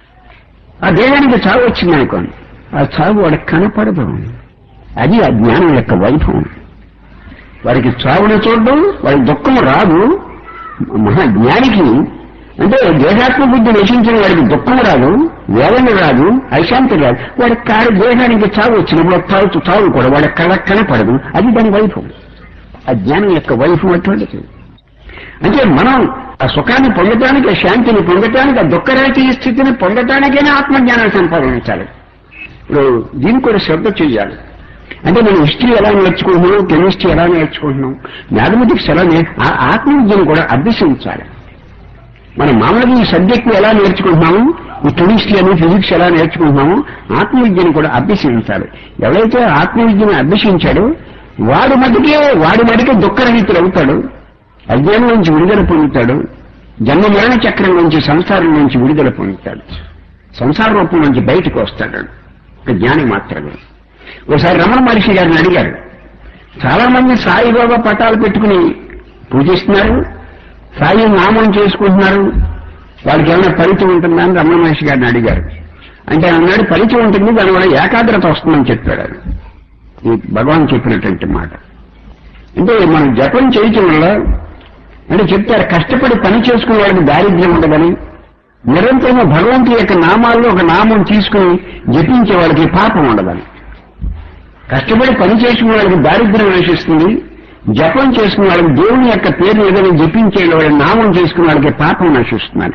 A: ఆ దేహానికి చావు వచ్చింది అనుకోండి ఆ చావు వాడికి కనపడదు అది ఆ జ్ఞానం యొక్క వైభవం వాడికి చావుని చూడడం వాడి దుఃఖం రాదు మహా జ్ఞానికి అంటే దేహాత్మ బుద్ధి నశించిన వాడికి దుఃఖం రాదు వేదన రాదు అశాంతి రాదు వాడి కారు దేహానికి చావు వచ్చినప్పుడు తావు చావు కూడా వాడి కళ కనపడదు అది దాని వైభవం ఆ జ్ఞానం యొక్క వైభవం అటువంటిది అంటే మనం ఆ సుఖాన్ని పొందటానికి ఆ శాంతిని పొందటానికి ఆ దుఃఖరాతి స్థితిని పొందటానికైనా ఆత్మజ్ఞానాన్ని సంపాదించాలి ఇప్పుడు దీన్ని కూడా శ్రద్ధ చెయ్యాలి అంటే మనం హిస్టరీ ఎలా నేర్చుకుంటున్నాం కెమిస్ట్రీ ఎలా నేర్చుకుంటున్నాం మ్యాథమెటిక్స్ ఎలా నే ఆ ఆత్మవిద్యను కూడా అభ్యసించాలి మనం మామూలుగా ఈ సబ్జెక్ట్ ఎలా నేర్చుకుంటున్నాము ఈ కెమిస్ట్రీ అని ఫిజిక్స్ ఎలా నేర్చుకుంటున్నాము ఆత్మవిద్యను కూడా అభ్యసించాలి ఎవరైతే ఆత్మవిద్యను అభ్యసించాడో వాడి మటుకే వాడి మటుకే దుఃఖరహితులు అవుతాడు అజ్ఞానం నుంచి విడుదల పొందుతాడు జన్మ మరణ చక్రం నుంచి సంసారం నుంచి విడుదల పొందుతాడు సంసార రూపం నుంచి బయటకు వస్తాడు ఒక జ్ఞాని మాత్రమే ఒకసారి రమణ మహర్షి గారిని అడిగారు చాలా మంది సాయిబాబా పటాలు పెట్టుకుని పూజిస్తున్నారు సాయి నామం చేసుకుంటున్నారు వాళ్ళకి ఏమైనా ఫలితం ఉంటుందా అని రమణ మహర్షి గారిని అడిగారు అంటే ఆయన అన్నాడు ఫలితం ఉంటుంది దానివల్ల ఏకాగ్రత వస్తుందని చెప్పాడు ఆయన ఈ భగవాన్ చెప్పినటువంటి మాట అంటే మనం జపం చేయటం వల్ల అంటే చెప్తారు కష్టపడి పని చేసుకునే వాళ్ళకి దారిద్ర్యం ఉండదని నిరంతరం భగవంతుడి యొక్క నామాల్లో ఒక నామం తీసుకుని జపించే వాళ్ళకి పాపం ఉండదని కష్టపడి పని చేసుకునే వాళ్ళకి దారిద్ర్యం నశిస్తుంది జపం చేసుకునే వాళ్ళకి దేవుని యొక్క పేరు ఏదైనా జపించే వాళ్ళకి నామం చేసుకునే వాళ్ళకి పాపం నశిస్తున్నాను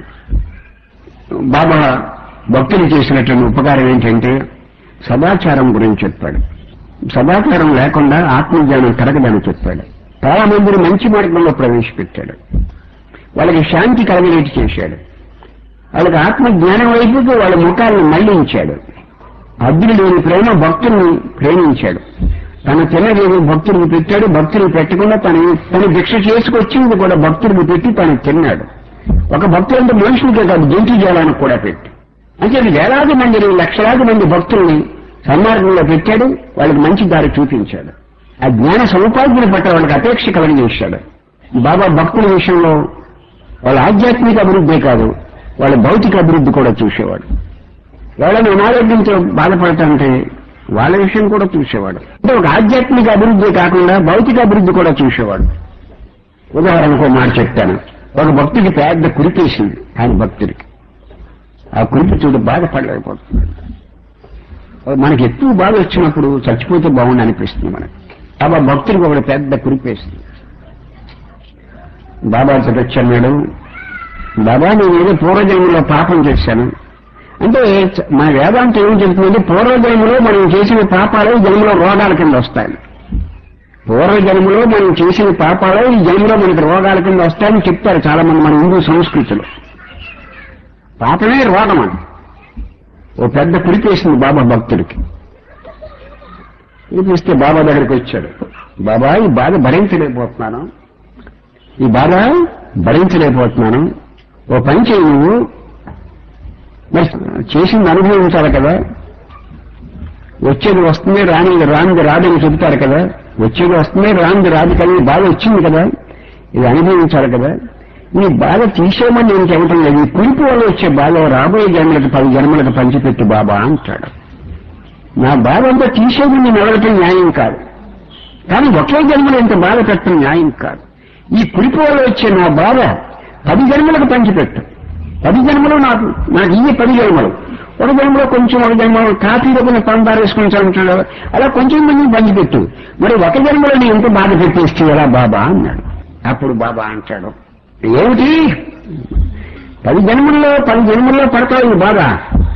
A: బాబా భక్తులు చేసినటువంటి ఉపకారం ఏంటంటే సదాచారం గురించి చెప్పాడు సదాచారం లేకుండా ఆత్మజ్ఞానం కలగదని చెప్పాడు చాలా మందిని మంచి మార్గంలో ప్రవేశపెట్టాడు వాళ్ళకి శాంతి కలగలేటి చేశాడు వాళ్ళకి ఆత్మజ్ఞానం వైపుకు వాళ్ళ ముఖాలను మళ్లించాడు అగ్ని లేని ప్రేమ భక్తుల్ని ప్రేమించాడు తన తినలేని భక్తుడికి పెట్టాడు భక్తుడికి పెట్టకుండా తన తన భిక్ష చేసుకొచ్చింది కూడా భక్తుడికి పెట్టి తను తిన్నాడు ఒక భక్తుడు అంటే మనుషులకే కాదు జంతు జాలానికి కూడా పెట్టి అంటే వేలాది మందిని లక్షలాది మంది భక్తుల్ని సన్మార్గంలో పెట్టాడు వాళ్ళకి మంచి దారి చూపించాడు ఆ జ్ఞాన సముపార్జన పట్ల వాళ్ళకి అపేక్ష కలిగేశాడు బాబా భక్తుల విషయంలో వాళ్ళ ఆధ్యాత్మిక అభివృద్ధి కాదు వాళ్ళ భౌతిక అభివృద్ధి కూడా చూసేవాడు ఎవరైనా అనారోగ్యంతో బాధపడతాంటే వాళ్ళ విషయం కూడా చూసేవాడు అంటే ఒక ఆధ్యాత్మిక అభివృద్ధి కాకుండా భౌతిక అభివృద్ధి కూడా చూసేవాడు ఉదాహరణకు మాట చెప్తాను ఒక భక్తుడికి పెద్ద కురిపేసింది ఆయన భక్తుడికి ఆ కురిపి చూడు బాధపడలేకపోతున్నాడు మనకి ఎక్కువ బాధ వచ్చినప్పుడు చచ్చిపోతే బాగుండి అనిపిస్తుంది మనకి బాబా భక్తుడికి ఒకటి పెద్ద కురిపేసింది బాబా చెప్పొచ్చన్నాడు బాబా నేను ఏదో పూర్వజన్మలో పాపం చేశాను అంటే చ- మన వేదాంతం ఏం చెప్తుందంటే పూర్వజన్మలో మనం చేసిన పాపాలు ఈ జన్మలో రోగాల కింద వస్తాయి పూర్వజన్మలో మనం చేసిన పాపాలు ఈ జన్మలో మనకి రోగాల కింద వస్తాయని చెప్తారు చాలా మంది మన హిందూ సంస్కృతిలో పాపమే రోగం అని ఓ పెద్ద కురిపేసింది బాబా భక్తుడికి కురిపిస్తే బాబా దగ్గరికి వచ్చాడు బాబా ఈ బాధ భరించలేకపోతున్నాను ఈ బాధ భరించలేకపోతున్నాను ఓ పని చేయి నువ్వు మరి చేసింది అనుభవించాలి కదా వచ్చేది వస్తుంది రానిది రానిది రాదని చెబుతారు కదా వచ్చేది వస్తుంది రానిది రాదు కదా ఈ బాధ వచ్చింది కదా ఇది అనుభవించాలి కదా ఈ బాధ తీసేయమని నేను చెప్పటం లేదు ఈ కురిపు వల్ల వచ్చే బాధ రాబోయే జన్మలకు పది జన్మలకు పంచిపెట్టు బాబా అంటాడు నా బాధ అంతా తీసేయమని నేను అడగటం న్యాయం కాదు కానీ ఒకే జన్మలో ఇంత బాధ పెట్టడం న్యాయం కాదు ఈ కురిపు వల్ల వచ్చే నా బాధ పది జన్మలకు పంచిపెట్టు పది జన్మలు నాకు నాకు ఇవి పది జన్మలు ఒక జన్మలో కొంచెం ఒక జన్మలో కాఫీ దగ్గర పందారు వేసుకొని చదువుతున్నాడు అలా కొంచెం మంది పంచిపెట్టు మరి ఒక జన్మలో నేను ఎంత బాధ పెట్టేస్తే ఎలా బాబా అన్నాడు అప్పుడు బాబా అంటాడు ఏమిటి పది జన్మల్లో పది జన్మల్లో పడతావు ఈ బాధ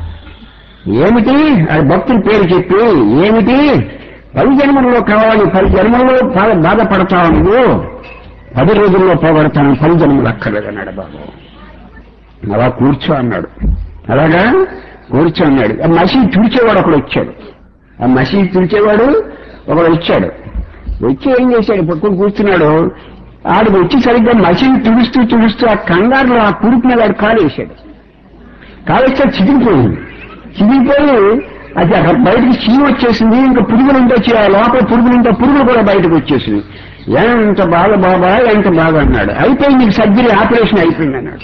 A: ఏమిటి అది భక్తుల పేరు చెప్పి ఏమిటి పది జన్మల్లో కావాలి పది జన్మల్లో బాధ బాధపడతావు నువ్వు పది రోజుల్లో పోగొడతాను పది జన్మలు అక్కర్లేదన్నాడు బాబు అలా కూర్చో అన్నాడు అలాగా కూర్చో అన్నాడు ఆ మసీ తుడిచేవాడు ఒకడు వచ్చాడు ఆ మసీ తుడిచేవాడు ఒకడు వచ్చాడు వచ్చి ఏం చేశాడు పట్టుకుని కూర్చున్నాడు ఆడు వచ్చి సరిగ్గా మసీని తుడుస్తూ తుడుస్తూ ఆ కంగారులో ఆ కురుపు మీద ఆడు కాలు వేశాడు కాలేస్తే చిదిగిపోయింది చిదిగిపోయి అది అక్కడ బయటకి చీమ వచ్చేసింది ఇంకా పురుగులు ఉంటే చీ- ఆ లోపల పురుగులు ఉంటే పురుగులు కూడా బయటకు వచ్చేసింది ఎంత బాధ బాబా ఎంత బాధ అన్నాడు అయిపోయింది నీకు సర్జరీ ఆపరేషన్ అయిపోయింది అన్నాడు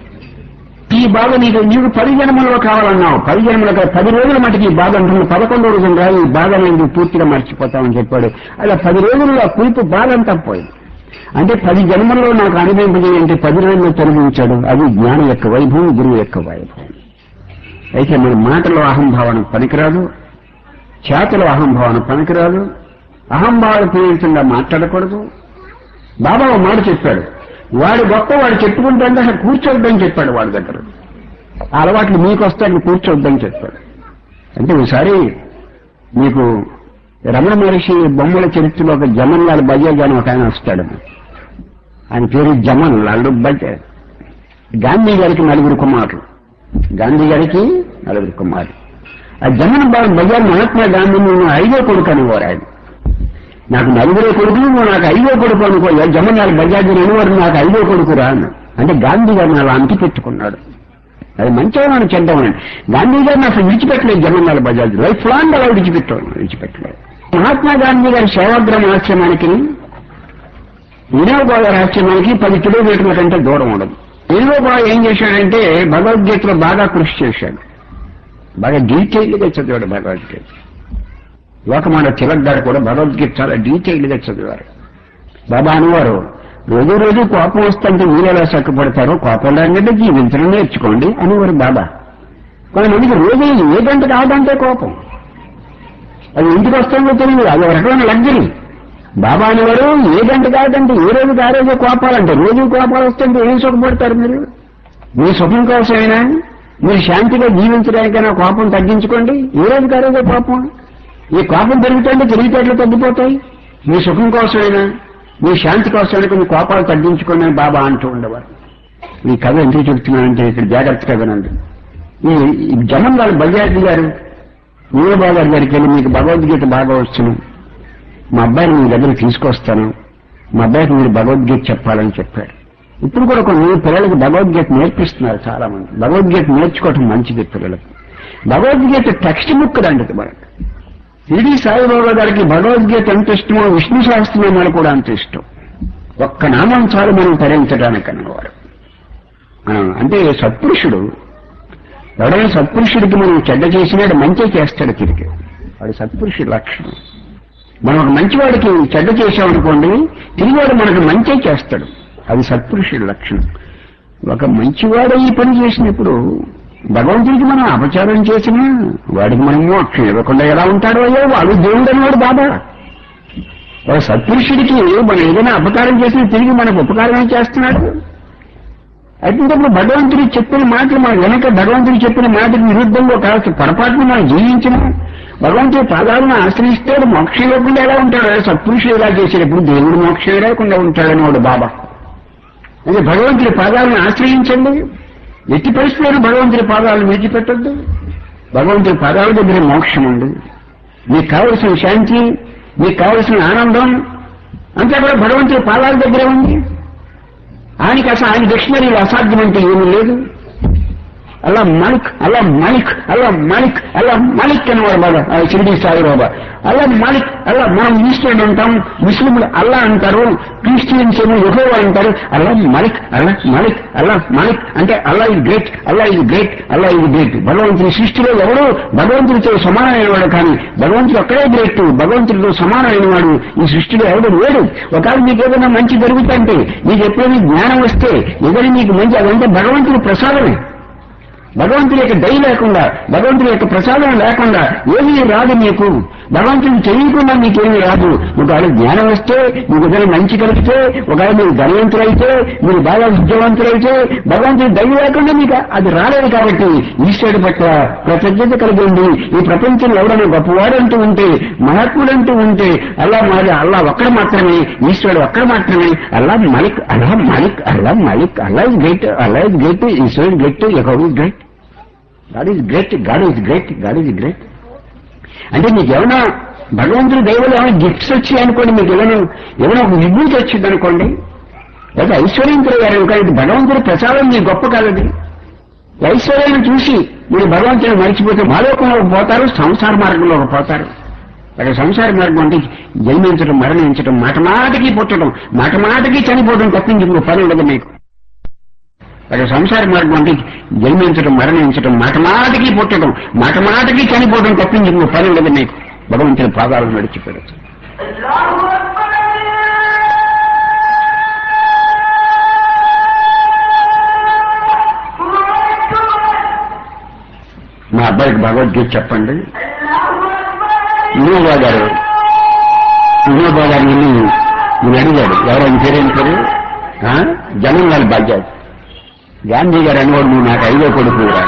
A: ఈ బాధ నీకు నీకు పది జన్మలో కావాలన్నావు పది జన్మలో కాదు, పది రోజుల మటుకు ఈ బాధ ఉంటుంది పదకొండు రోజులు రా ఈ బాధ నేను పూర్తిగా మర్చిపోతామని చెప్పాడు అలా పది రోజుల్లో ఆ కురిపు బాధ అంతా పోయింది అంటే పది జన్మల్లో నాకు అనుభవింపజేయంటే పది రోజుల్లో తొలగించాడు అది జ్ఞానం యొక్క వైభవం గురువు యొక్క వైభవం అయితే మన మాటలో అహంభావన పనికిరాదు చేతలో అహంభావన పనికిరాదు అహంభావన ప్రేరితంగా మాట్లాడకూడదు బాబా ఒక మాట చెప్పాడు వాడు గొప్ప వాడు చెప్పుకుంటే అసలు కూర్చోవద్దని చెప్పాడు వాడి దగ్గర ఆ అలవాట్లు మీకు వస్తాయని కూర్చోవద్దని చెప్పాడు అంటే ఒకసారి మీకు రమణ మహర్షి బొమ్మల చరిత్రలో ఒక జమన్ లాల్ బజాజ్ అని ఒక ఆయన వస్తాడు ఆయన పేరు జమన్ లాల్ బజాజ్ గాంధీ గారికి నలుగురు కుమారులు గాంధీ గారికి నలుగురు కుమారులు ఆ జమన్ బా- బజార్ మహాత్మా గాంధీ నువ్వు ఐదో కొడుకు అనేవారు ఆయన నాకు నలుగురే కొడుకులు నువ్వు నాకు ఐదో కొడుకు అనుకో జమన్ లాల్ బజాజ్ అనేవారు నాకు ఐదో కొడుకు రా అన్న అంటే గాంధీ గారిని అలా అంటి పెట్టుకున్నాడు అది మంచివాడు చెడ్డవాడు గాంధీ గారిని అసలు విడిచిపెట్టలేదు జమన్ లాల్ బజాజ్ లైఫ్ లాంగ్ అలా విడిచిపెట్టాడు విడిచిపెట్టలేదు మహాత్మా గాంధీ గారి సేవాగ్రామ ఆశ్రమానికి వినోద్ గారి ఆశ్రమానికి పది కిలోమీటర్ల కంటే దూరం ఉండదు వినోద్ బాబు ఏం చేశాడంటే భగవద్గీతలో బాగా కృషి చేశాడు బాగా డీటెయిల్డ్ గా చదివాడు భగవద్గీత లోకమాన తిలక్ గారు కూడా భగవద్గీత చాలా డీటెయిల్డ్ గా చదివారు బాబా అనేవారు రోజు రోజు కోపం వస్తుంటే మీరు ఎలా చక్కపడతారో కోపం లేదంటే జీవించడం నేర్చుకోండి అనేవారు బాబా కొంతమందికి రోజు ఏ గంట కాదంటే కోపం అది ఇంటికి వస్తుందో తెలియదు అది ఒక రకమైన లగ్జరీ బాబా అనేవారు ఏ గంట కాదంటే ఏ రోజు ఆ రోజు కోపాలంటే రోజు కోపాలు వస్తుంటే ఏం సుఖపడతారు మీరు మీ సుఖం కోసమైనా మీరు శాంతిగా జీవించడానికైనా కోపం తగ్గించుకోండి ఏ రోజు ఆ రోజే కోపం ఈ కోపం పెరుగుతుంటే తెలివితేటలు తగ్గిపోతాయి మీ సుఖం కోసమైనా మీ శాంతి కోసమైనా కొన్ని కోపాలు తగ్గించుకోండి అని బాబా అంటూ ఉండేవారు ఈ కథ ఎందుకు చెప్తున్నానంటే ఇక్కడ జాగ్రత్తగా వినండి ఈ ఈ జమన్ గారు బజాజ్ గారు నీలబాబు గారి దగ్గరికి వెళ్ళి మీకు భగవద్గీత బాగా వచ్చును మా అబ్బాయిని మీ దగ్గర తీసుకొస్తాను మా అబ్బాయికి మీరు భగవద్గీత చెప్పాలని చెప్పాడు ఇప్పుడు కూడా కొన్ని పిల్లలకి భగవద్గీత నేర్పిస్తున్నారు చాలా మంది భగవద్గీత నేర్చుకోవటం మంచిది పిల్లలకు భగవద్గీత టెక్స్ట్ బుక్ లాంటిది మనకి షిరిడి సాయిబాబా గారికి భగవద్గీత ఎంత ఇష్టమో విష్ణు సహస్రనామాలు కూడా అంత ఇష్టం ఒక్క నామం చాలు మనం తరించడానికి అన్నవారు మనం అంటే సత్పురుషుడు ఎవడైనా సత్పురుషుడికి మనం చెడ్డ చేసినాడు మంచి చేస్తాడు తిరిగి వాడు సత్పురుషుడి లక్షణం మనం ఒక మంచివాడికి చెడ్డ చేసామనుకోండి తిరిగి వాడు మనకు మంచి చేస్తాడు అది సత్పురుషుడి లక్షణం ఒక మంచివాడు ఈ పని చేసినప్పుడు భగవంతుడికి మనం అపచారం చేసినా వాడికి మనం మోక్షం ఇవ్వకుండా ఎలా ఉంటాడో అయ్యో వాడు దేవుడు అనేవాడు బాబా ఒక సత్పురుషుడికి మనం ఏదైనా అపకారం చేసినా తిరిగి మనకు ఉపకారమే చేస్తున్నాడు అటువంటిప్పుడు భగవంతుడు చెప్పిన మాటలు మన వెనక భగవంతుడు చెప్పిన మాటకు విరుద్ధంగా కావచ్చు పొరపాటును మనం జీవించిన భగవంతుడి పాదాలను ఆశ్రయిస్తాడు మోక్షం లేకుండా ఎలా ఉంటాడు సత్పురుషుడు ఎలా చేసేటప్పుడు దేవుడు మోక్షం లేకుండా ఉంటాడని వాడు బాబా అదే భగవంతుడి పాదాలను ఆశ్రయించండి ఎట్టి పరిస్థితుల్లో భగవంతుడి పాదాలను విడిచిపెట్టద్దు భగవంతుడి పాదాల దగ్గర మోక్షం ఉంది మీకు కావలసిన శాంతి మీకు కావలసిన ఆనందం అంతా కూడా భగవంతుడి పాదాల దగ్గరే ఉంది ఆయనకి అసలు ఆయన డిక్షనరీలో అసాధ్యం అంటే ఏమీ లేదు అల్లా మాలిక్ అల్లా మాలిక్ అల్లా మాలిక్ అల్లా మాలిక్ అనేవాడు బాబా ఆ షిరిడి సాయి బాబా అల్లా మాలిక్ అల్లా మనం ఈస్టర్న్ అంటాం ముస్లింలు అల్లా అంటారు క్రిస్టియన్స్ ఏమో యెహోవా అంటారు అల్లా మాలిక్ అల్లా మాలిక్ అల్లా మాలిక్ అంటే అల్లా ఇది గ్రేట్ అల్లా ఇది గ్రేట్ అల్లా ఇది గ్రేట్ భగవంతుని సృష్టిలో ఎవడు భగవంతుడితో సమానమైన వాడు కానీ భగవంతుడు ఒక్కడే గ్రేట్ భగవంతుడితో సమానమైన వాడు ఈ సృష్టిలో ఎవడు లేడు ఒకవేళ మీకు ఏదైనా మంచి జరుగుతుంటే మీకు ఎప్పుడైనా జ్ఞానం వస్తే ఏదైనా మీకు మంచి అదంటే భగవంతుడి ప్రసాదమే భగవంతుడి యొక్క దయ లేకుండా భగవంతుడి యొక్క ప్రసాదం లేకుండా ఏమీ రాదు మీకు భగవంతుని తెలియకుండా మీకేమీ రాదు ఒకవేళ జ్ఞానం వస్తే మీకు ఏదైనా మంచి కలిగితే ఒకవేళ మీరు ధనవంతులైతే మీరు బాగా విద్యావంతులైతే భగవంతుడి దయ లేకుండా మీకు అది రాలేదు కాబట్టి ఈశ్వరుడి పట్ల కృతజ్ఞత కలిగి ఉండి ఈ ప్రపంచంలో ఎవరైనా గొప్పవాడు అంటూ ఉంటే మహాత్ముడు అంటూ ఉంటే అల్లా మాది అల్లా ఒక్కడు మాత్రమే ఈశ్వరుడు ఒక్కడు మాత్రమే Allah Malik Allah Malik Allah Malik Allah is great Allah is great ఈశ్వరుడు great Jehovah is great God is great God is great God is great అంటే మీకు ఏమైనా భగవంతుడి దైవంలో ఏమైనా గిఫ్ట్స్ వచ్చాయి అనుకోండి మీకు ఏమైనా ఏమైనా ఒక విభూతి వచ్చింది అనుకోండి లేదా ఐశ్వర్యంతులు గారు కానీ భగవంతుడి ప్రసాదం మీ గొప్ప కాదది ఈ ఐశ్వర్యాన్ని చూసి మీరు భగవంతుని మర్చిపోతే మాలోకంలోకి పోతారు సంసార మార్గంలోకి పోతారు అక్కడ సంసార మార్గం అంటే జన్మించడం మరణించడం మాట మాటకి పుట్టడం మాట మాటకి చనిపోవడం తప్పించి ఇంకో పని ఉండదు మీకు అక్కడ సంసార మార్గం అంటే జన్మించడం మరణించడం మాట మాటకి పుట్టడం మాట మాటకి చనిపోవడం తప్పించి ఇంకో పని ఉండదు మీకు భగవంతుని పాదాలను నడిచిపోయారు మా అబ్బాయికి భగవద్గీత చెప్పండి వినోబా గారు వినోబా గారు వెళ్ళి నేను అడిగాడు ఎవరు ఆయన పేరు ఏం పేరు ఆ? జనంలాల్ బజాజ్ గాంధీ గారు అనేవాడు నువ్వు నాకు ఐదో కొడుకు రా.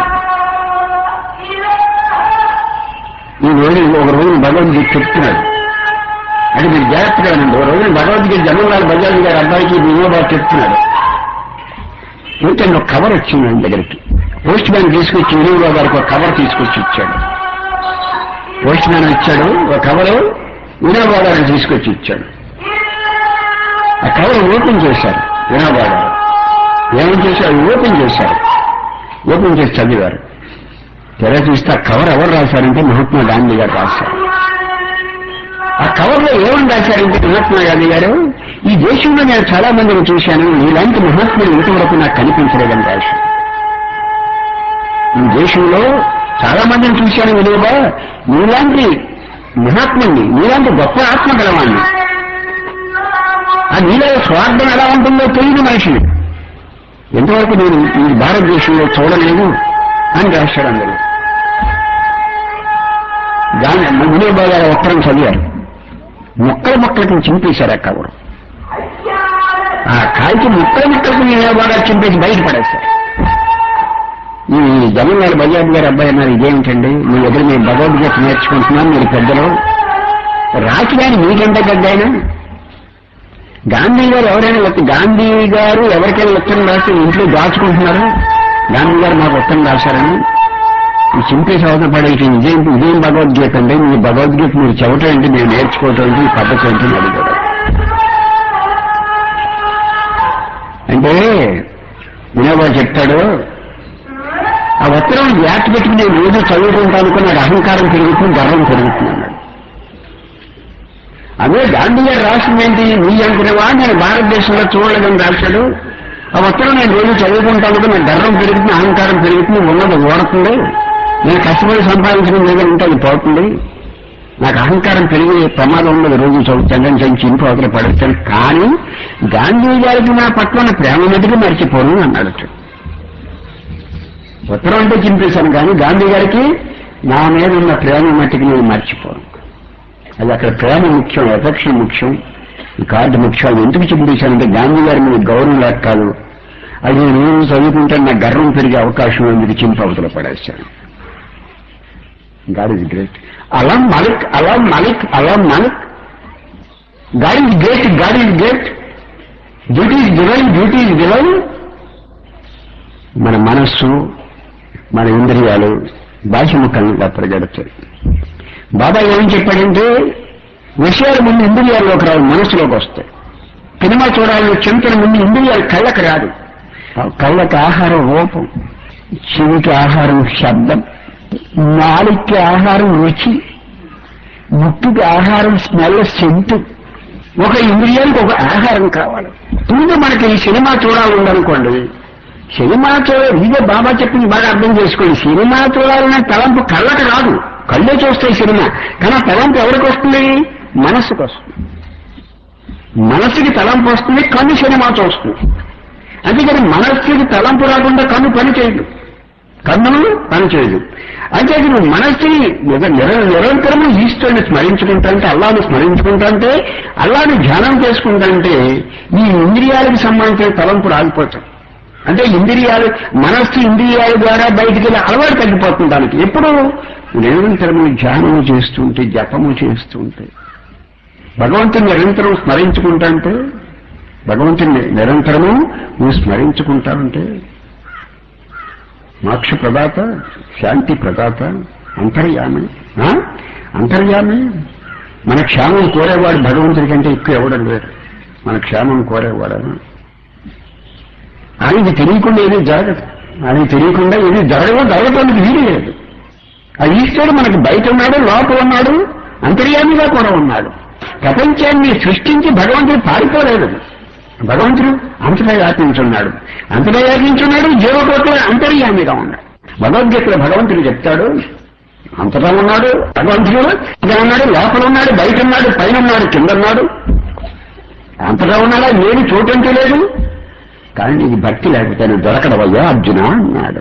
A: ఈ రోజు ఒక రోజు భగవద్గీత చెప్తున్నాడు అంటే మీరు జాగ్రత్తగా వినండి ఒక రోజు భగవద్గీత జనంలాల్ బజాజ్ గారి అబ్బాయికి వినోబా చెప్తున్నాడు అయితే ఒక కవర్ వచ్చింది ఆయన దగ్గరికి పోస్ట్ మ్యాన్ తీసుకొచ్చి వినోబా గారికి ఒక కవర్ తీసుకొచ్చి ఇచ్చాడు పోస్ట్ మ్యాన్ ఇచ్చాడు ఒక కవరు వినోబా గారికి తీసుకొచ్చి ఇచ్చాడు ఆ కవర్ ఓపెన్ చేశారు వినోబా గారు ఏమని చేశారు ఓపెన్ చేశారు ఓపెన్ చేసి చదివారు తెర చూస్తే ఆ కవర్ ఎవరు రాశారంటే మహాత్మా గాంధీ గారు రాశారు ఆ కవర్ లో ఏమని రాశారంటే మహాత్మా గాంధీ గారు ఈ దేశంలో నేను చాలా మందిని చూశాను ఇలాంటి మహాత్ములు ఇంతవరకు నాకు కనిపించలేదని రాశారు ఈ దేశంలో చాలా మందిని చూశాను విలువగా నీలాంటి మహాత్ముని నీలాంటి గొప్ప ఆత్మ గలవాణ్ణి ఆ నీలో స్వార్థం ఎలా ఉంటుందో తెలియదు మనిషిని ఎంతవరకు నేను ఈ భారతదేశంలో చూడలేదు అని రాశాడు అందరూ దాని వినోబా గారు ఉత్తరం చదివారు మొక్కల మొక్కలకి చింపేశారు ఆ కవరు ఆ కాయకి ముక్కలు ముక్కలకు వినోబా గారు చింపేసి బయట పడేశారు ఈ జగన్లాల్ బజాజ్ గారి అబ్బాయి అన్నారు ఇదేమిటండి మీ దగ్గర మేము భగవద్గీత నేర్చుకుంటున్నాం మీరు పెద్దలు రాసిదాని మీకంటే పెద్ద ఆయన గాంధీ గారు ఎవరైనా ఉత్త- గాంధీ గారు ఎవరికైనా ఉత్తరం రాసి ఇంట్లో దాచుకుంటున్నారు గాంధీ గారు మాకు ఉత్తరం రాశారని ఈ చింపేసి అవసరం పడేసి ఇదేం ఇదేం భగవద్గీత అండి మీ భగవద్గీత మీరు చెవటం ఏంటి మేము నేర్చుకోవటం ఏంటి ఈ పద్ధతి ఏంటి అని అడిగారు అంటే వినోబా చెప్తాడు ఆ ఉత్తరం జాగ్రత్త పెట్టుకుని నేను రోజు చదువుకుంటాను అనుకుని నాకు అహంకారం పెరుగుతుంది గర్వం పెరుగుతుంది అన్నాడు అదే గాంధీ గారు రాసిందేంటి నీ అనుకునేవా నేను భారతదేశంలో చూడలేదని రాశాడు ఆ ఉత్తరం నేను రోజు చదువుకుంటాను అనుకుని నాకు గర్వం పెరుగుతుంది అహంకారం పెరుగుతుంది ఉన్నది ఓడుతుంది నేను కష్టపడి సంపాదించిన మీద ఉంటే అది పోతుంది నాకు అహంకారం పెరిగే ప్రమాదం ఉన్నది రోజు చదువుతాను సంచి ఇంటి అవతల పడేస్తాను కానీ గాంధీ గారికి నా పట్ల ఉన్న ప్రేమ మటుకు మర్చిపోను అన్నాడు ఉత్తరం అంటే చింపేశాను కానీ గాంధీ గారికి నా మీద ఉన్న ప్రేమ మట్టికి నేను మర్చిపోను అది అక్కడ ప్రేమ ముఖ్యం ఎఫెక్షన్ ముఖ్యం ఈ కార్డు ముఖ్యం అది ఎందుకు చింపేశానంటే గాంధీ గారి మీద గౌరవం లేక కాదు అది నేను చదువుకుంటే నా గర్వం పెరిగే అవకాశం ఉంది చింప అవతల పడేశాను గాడ్ ఇస్ గ్రేట్ అలా Malik Allah Malik Allah Malik God is great God is great duty is divine duty is divine మన మనస్సు మన ఇంద్రియాలు బాహ్యముఖంగా ప్రజడుతాయి బాబా ఏం చెప్పాడంటే విషయాలు ముందు ఇంద్రియాల్లోకి రావు మనసులోకి వస్తాయి సినిమా చూడాలని చింతన ముందు ఇంద్రియాలు కళ్ళకి రాదు కళ్ళకి ఆహారం రూపం చెవికి ఆహారం శబ్దం నాలుగుకి ఆహారం రుచి ముక్కుకి ఆహారం స్మెల్ సెంటు ఒక ఇంద్రియానికి ఒక ఆహారం కావాలి ముందు మనకి ఈ సినిమా చూడాలనుకోండి సినిమా చూడాలి ఇదే బాబా చెప్పింది బాగా అర్థం చేసుకోండి సినిమా చూడాలనే తలంపు కళ్ళకి రాదు కళ్ళే చూస్తాయి సినిమా కానీ ఆ తలంపు ఎవరికి వస్తుంది మనస్సుకు వస్తుంది మనస్సుకి తలంపు వస్తుంది కన్ను సినిమా చూస్తుంది అందుకని మనస్సుకి తలంపు రాకుండా కన్ను పని చేయదు కన్ను పని చేయదు అంటే నువ్వు మనస్సుని నిర- నిర- నిరంతరము ఈశ్వరుని స్మరించుకుంటాంటే అల్లాను స్మరించుకుంటాంటే అల్లాని ధ్యానం చేసుకుంటాంటే ఈ ఇంద్రియాలకు సంబంధించిన తలంపులు ఆగిపోతాయి అంటే ఇంద్రియాలు మనస్సు ఇంద్రియాల ద్వారా బయటికి వెళ్ళి అలవాటు తగ్గిపోతుంది దానికి ఎప్పుడు నిరంతరము ధ్యానము చేస్తుంటే జపము చేస్తుంటే భగవంతుని నిరంతరం స్మరించుకుంటాంటే భగవంతుని నిరంతరము నువ్వు స్మరించుకుంటానంటే మోక్ష ప్రదాత శాంతి ప్రదాత అంతర్యామి ఆ? అంతర్యామి మన క్షేమం కోరేవాడు భగవంతుడి కంటే ఎక్కువ ఎవడం లేరు మన క్షేమం కోరేవాడు ఆయనకి తెలియకుండా ఏది జరగదు ఆయనకి తెలియకుండా ఏది జరగదు జరగటానికి వీలు లేదు ఆ ఈశ్వరుడు మనకి బయట ఉన్నాడు లోపల ఉన్నాడు అంతర్యామిగా కూడా ఉన్నాడు ప్రపంచాన్ని సృష్టించి భగవంతుడు పారిపోలేదు భగవంతుడు అంతటా వ్యాపించున్నాడు అంతటా వ్యాపించున్నాడు జీవకోట్ల అంతర్యామిగా ఉన్నాడు భగవద్గీతలో భగవంతుడు చెప్తాడు అంతటా ఉన్నాడు భగవంతుడు ఇక్కడ ఉన్నాడు లోపల ఉన్నాడు బయట ఉన్నాడు పైన ఉన్నాడు కింద ఉన్నాడు అంతటా ఉన్నాడా లేని చోటంటూ లేదు కానీ నీకు భక్తి లేకపోతే నువ్వు దొరకడవయ్యా అర్జున అన్నాడు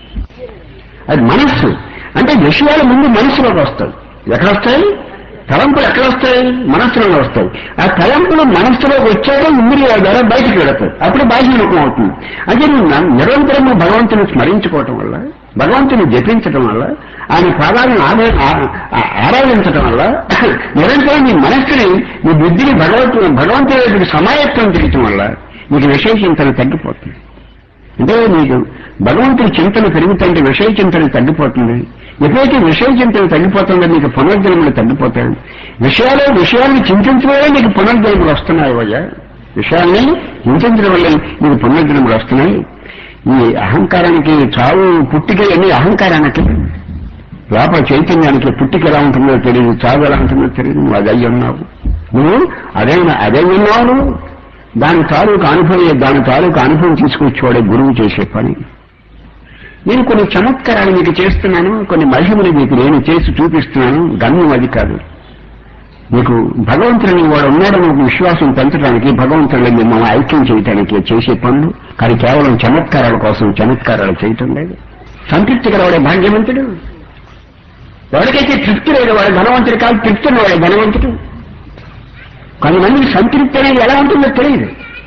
A: అది మనస్సు అంటే విషయాలు ముందు మనసులోకి వస్తాయి ఎక్కడ వస్తాయి తలంపులు ఎక్కడ వస్తాయి మనస్సులో వస్తాయి ఆ తలంపులు మనస్సులోకి వచ్చాక ఇంద్రియాల ద్వారా బయటికి వెళతాయి అప్పుడు బాహ్యముఖం అవుతుంది అంటే నువ్వు న- నిరంతరం నువ్వు భగవంతుని స్మరించుకోవటం వల్ల భగవంతుని జపించటం వల్ల ఆయన పాదాలను ఆరా- ఆ- ఆ- ఆరాధించటం వల్ల నిరంతరం నీ మనస్సుని నీ బుద్ధిని భగవంతుని భగవంతుని వైపుకి సమాయత్తం చేయటం వల్ల నీకు విషయ చింతన తగ్గిపోతుంది అంటే నీకు భగవంతుడి చింతన పెరుగుతుంటే విషయ చింతన తగ్గిపోతుంది ఎప్పుడైతే విషయ చింతన తగ్గిపోతుందో నీకు పునర్జన్మలు తగ్గిపోతాయి విషయాలు విషయాన్ని చింతించడం వల్ల నీకు పునర్జన్మలు వస్తున్నాయి వయ్యా విషయాల్ని చింతించడం వల్ల నీకు పునర్జన్మలు వస్తున్నాయి ఈ అహంకారానికి చావు పుట్టిక అన్ని అహంకారానికి లోపల చైతన్యానికి పుట్టిక ఎలా ఉంటుందో తెలియదు చావు ఎలా ఉంటుందో తెలియదు నువ్వు అదే ఉన్నావు నువ్వు అదే అదే ఉన్నావు నువ్వు దాని తాలూకు అనుభవం దాని తాలూకు అనుభవం తీసుకొచ్చేవాడే గురువు చేసే పని నేను కొన్ని చమత్కారాలు మీకు చేస్తున్నాను కొన్ని మహిమలు మీకు నేను చేసి చూపిస్తున్నాను గమ్యం అది కాదు మీకు భగవంతుడిని వాడు ఉన్నాడని ఒక విశ్వాసం పెంచడానికి భగవంతుడిని మిమ్మల్ని ఐక్యం చేయడానికి చేసే పనులు కానీ కేవలం చమత్కారాల కోసం చమత్కారాలు చేయటం లేదు సంతృప్తి గలవాడే భాగ్యవంతుడు ఎవరికైతే తృప్తి లేదు వాడు ధనవంతుడు కాదు తృప్తి ఉన్నవాడే ధనవంతుడు కొంతమందికి సంతృప్తి అనేది ఎలా ఉంటుందో తెలియదు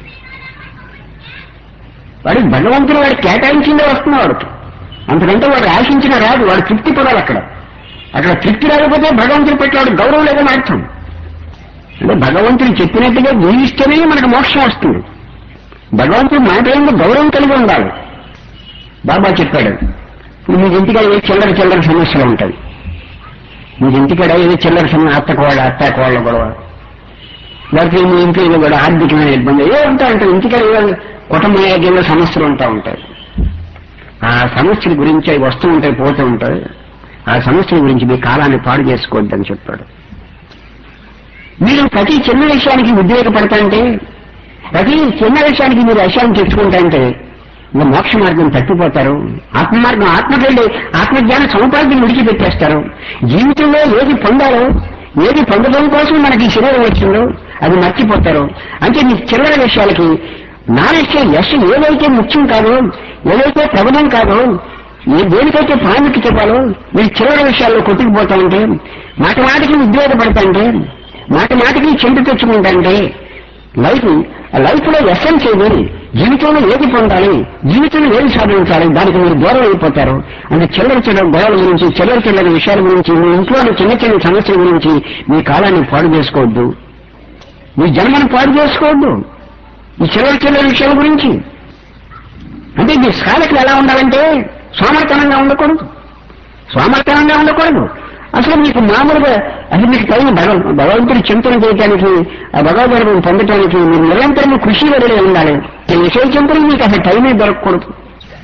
A: వాడికి భగవంతుడు వాడు కేటాయించిందే వస్తున్నా వాడికి అంతకంటే వాడు ఆశించిన రాదు వాడు తృప్తి పడాలి అక్కడ అక్కడ తృప్తి రాకపోతే భగవంతుడి పట్ల వాడు గౌరవం లేదని అర్థం అంటే భగవంతుడు చెప్పినట్టుగా జీవిస్తేనే మనకు మోక్షం వస్తుంది భగవంతుడు మాట ఏందో గౌరవం కలిగి ఉండాలి బాబా చెప్పాడు ఇప్పుడు మీకు ఇంటికాడ ఏ చిల్లర చిల్లర సమస్యలు ఉంటాయి మీకు ఇంటికాడ ఏదో చిల్లర సమస్య అత్త కోళ్ళ అత్త కోళ్ళ గొడవ లేకపోతే మీ ఇంట్లో ఏదో కూడా ఆర్థికమైన ఇబ్బంది ఏ ఉంటా ఉంటాయి ఇంటికాడ ఏదో కుటుంబ ఏదో సమస్యలు ఉంటా ఉంటాయి ఆ సమస్యల గురించి అవి వస్తూ ఉంటాయి పోతూ ఉంటాయి ఆ సమస్యల గురించి మీ కాలాన్ని పాడు చేసుకోవద్దని చెప్పాడు మీరు ప్రతి చిన్న విషయానికి ఉద్వేగపడతాంటే ప్రతి చిన్న విషయానికి మీరు విషయాన్ని తెచ్చుకుంటాంటే ఇంకా మోక్ష మార్గం తప్పిపోతారు ఆత్మ మార్గం ఆత్మకెళ్ళి ఆత్మజ్ఞాన సముపార్జన విడిచిపెట్టేస్తారు జీవితంలో ఏది పొందాలో ఏది పొందడం కోసం మనకి ఈ శరీరం వచ్చిందో అది మర్చిపోతారు అంటే మీ చిల్లర విషయాలకి నా విషయం యశ ఏదైతే ముఖ్యం కాదో ఏదైతే ప్రబలం కాదో ఏ దేనికైతే ప్రాముఖ్యత ఇవ్వాలో మీరు చిల్లర విషయాల్లో కొట్టుకుపోతా ఉంటే మాట మాటకి ఉద్వేగపడతాంటే మాట మాటకి చెండు తెచ్చుకుంటాంటే లైఫ్ లైఫ్ లో ఎస్సెన్స్ ఏది జీవితంలో ఏది పొందాలి జీవితంలో ఏది సాధించాలి దానికి మీరు దూరం అయిపోతారు అంటే చిల్లర చిల్లర గొడవల గురించి చిల్లర చిల్లర విషయాల గురించి మీ ఇంట్లోని చిన్న చిన్న సమస్యల గురించి మీ కాలాన్ని పాడు చేసుకోవద్దు మీ జన్మను పాడు చేసుకోవద్దు ఈ చిల్లర చిల్లర విషయాల గురించి అంటే మీ సాధకులు ఎలా ఉండాలంటే సోమర్తనంగా ఉండకూడదు సోమర్తనంగా ఉండకూడదు అసలు మీకు మామూలుగా అసలు మీకు టైం భగవ భగవంతుడి చింతన చేయడానికి ఆ భగవద్గీతం పొందటానికి మీరు నిరంతరం కృషి వదిలే ఉండాలి ఈ విషయ చింతన మీకు అసలు టైమే దొరకకూడదు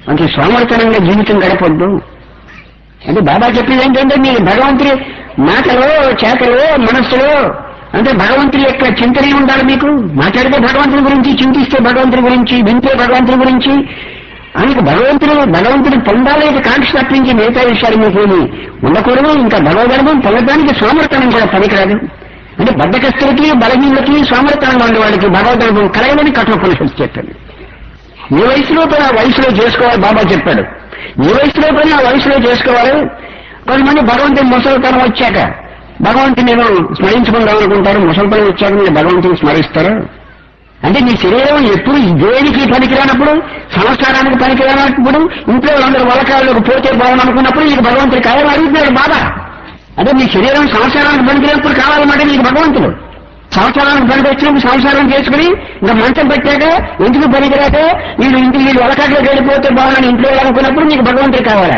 A: అంటే సోమరితనంగా జీవితం గడపొద్దు అంటే బాబా చెప్పేది ఏంటంటే నీ భగవంతుడి మాటలో చేతలో మనస్సులో అంటే భగవంతుడి యొక్క చింతనే ఉండాలి మీకు మాట్లాడితే భగవంతుడి గురించి చింతిస్తే భగవంతుడి గురించి వింటే భగవంతుడి గురించి ఆయనకు భగవంతుడు భగవంతుని పొందాలి ఇది కాంక్ష తప్పించి మిగతా విషయాలు మీకు ఏమి ఉండకూడదు ఇంకా భగవదనుభవం పొందడానికి సోమరితనం కూడా పనికిరాదు అంటే బద్దకస్తులకి బలహీనులకి సోమరితనంగా ఉండే వాళ్ళకి భగవదనుభవం కలగలని కఠోపనిషత్తు చెప్పండి ఏ వయసులో పని ఆ వయసులో చేసుకోవాలి బాబా చెప్పాడు ఏ వయసులో పని ఆ వయసులో చేసుకోవాలి కొంతమంది భగవంతుని ముసలితనం వచ్చాక భగవంతుని నేను స్మరించుకుందాం అనుకుంటారు ముసలితనం వచ్చాక మీరు భగవంతుని స్మరిస్తారు అంటే నీ శరీరం ఎప్పుడు దేనికి పనికిరానప్పుడు సంస్కారానికి పనికిరానప్పుడు ఇంట్లో వాళ్ళందరూ వలకాళ్ళకు పోతే బాగుందనుకున్నప్పుడు నీకు భగవంతుడు కావాలని అడుగుతున్నాడు బాబా అంటే నీ శరీరం సంసారానికి పనికిరానప్పుడు కావాలన్నమాట నీకు భగవంతుడు సంవత్సరానికి పనికి వచ్చినప్పుడు సంసారం చేసుకుని ఇంకా మంచం పెట్టాక ఎందుకు పనికిరాక వీళ్ళు ఇంటికి వీళ్ళు వలకాట్లో వెళ్ళిపోతే బాగుందని ఇంట్లో అనుకున్నప్పుడు నీకు భగవంతుడు కావాలా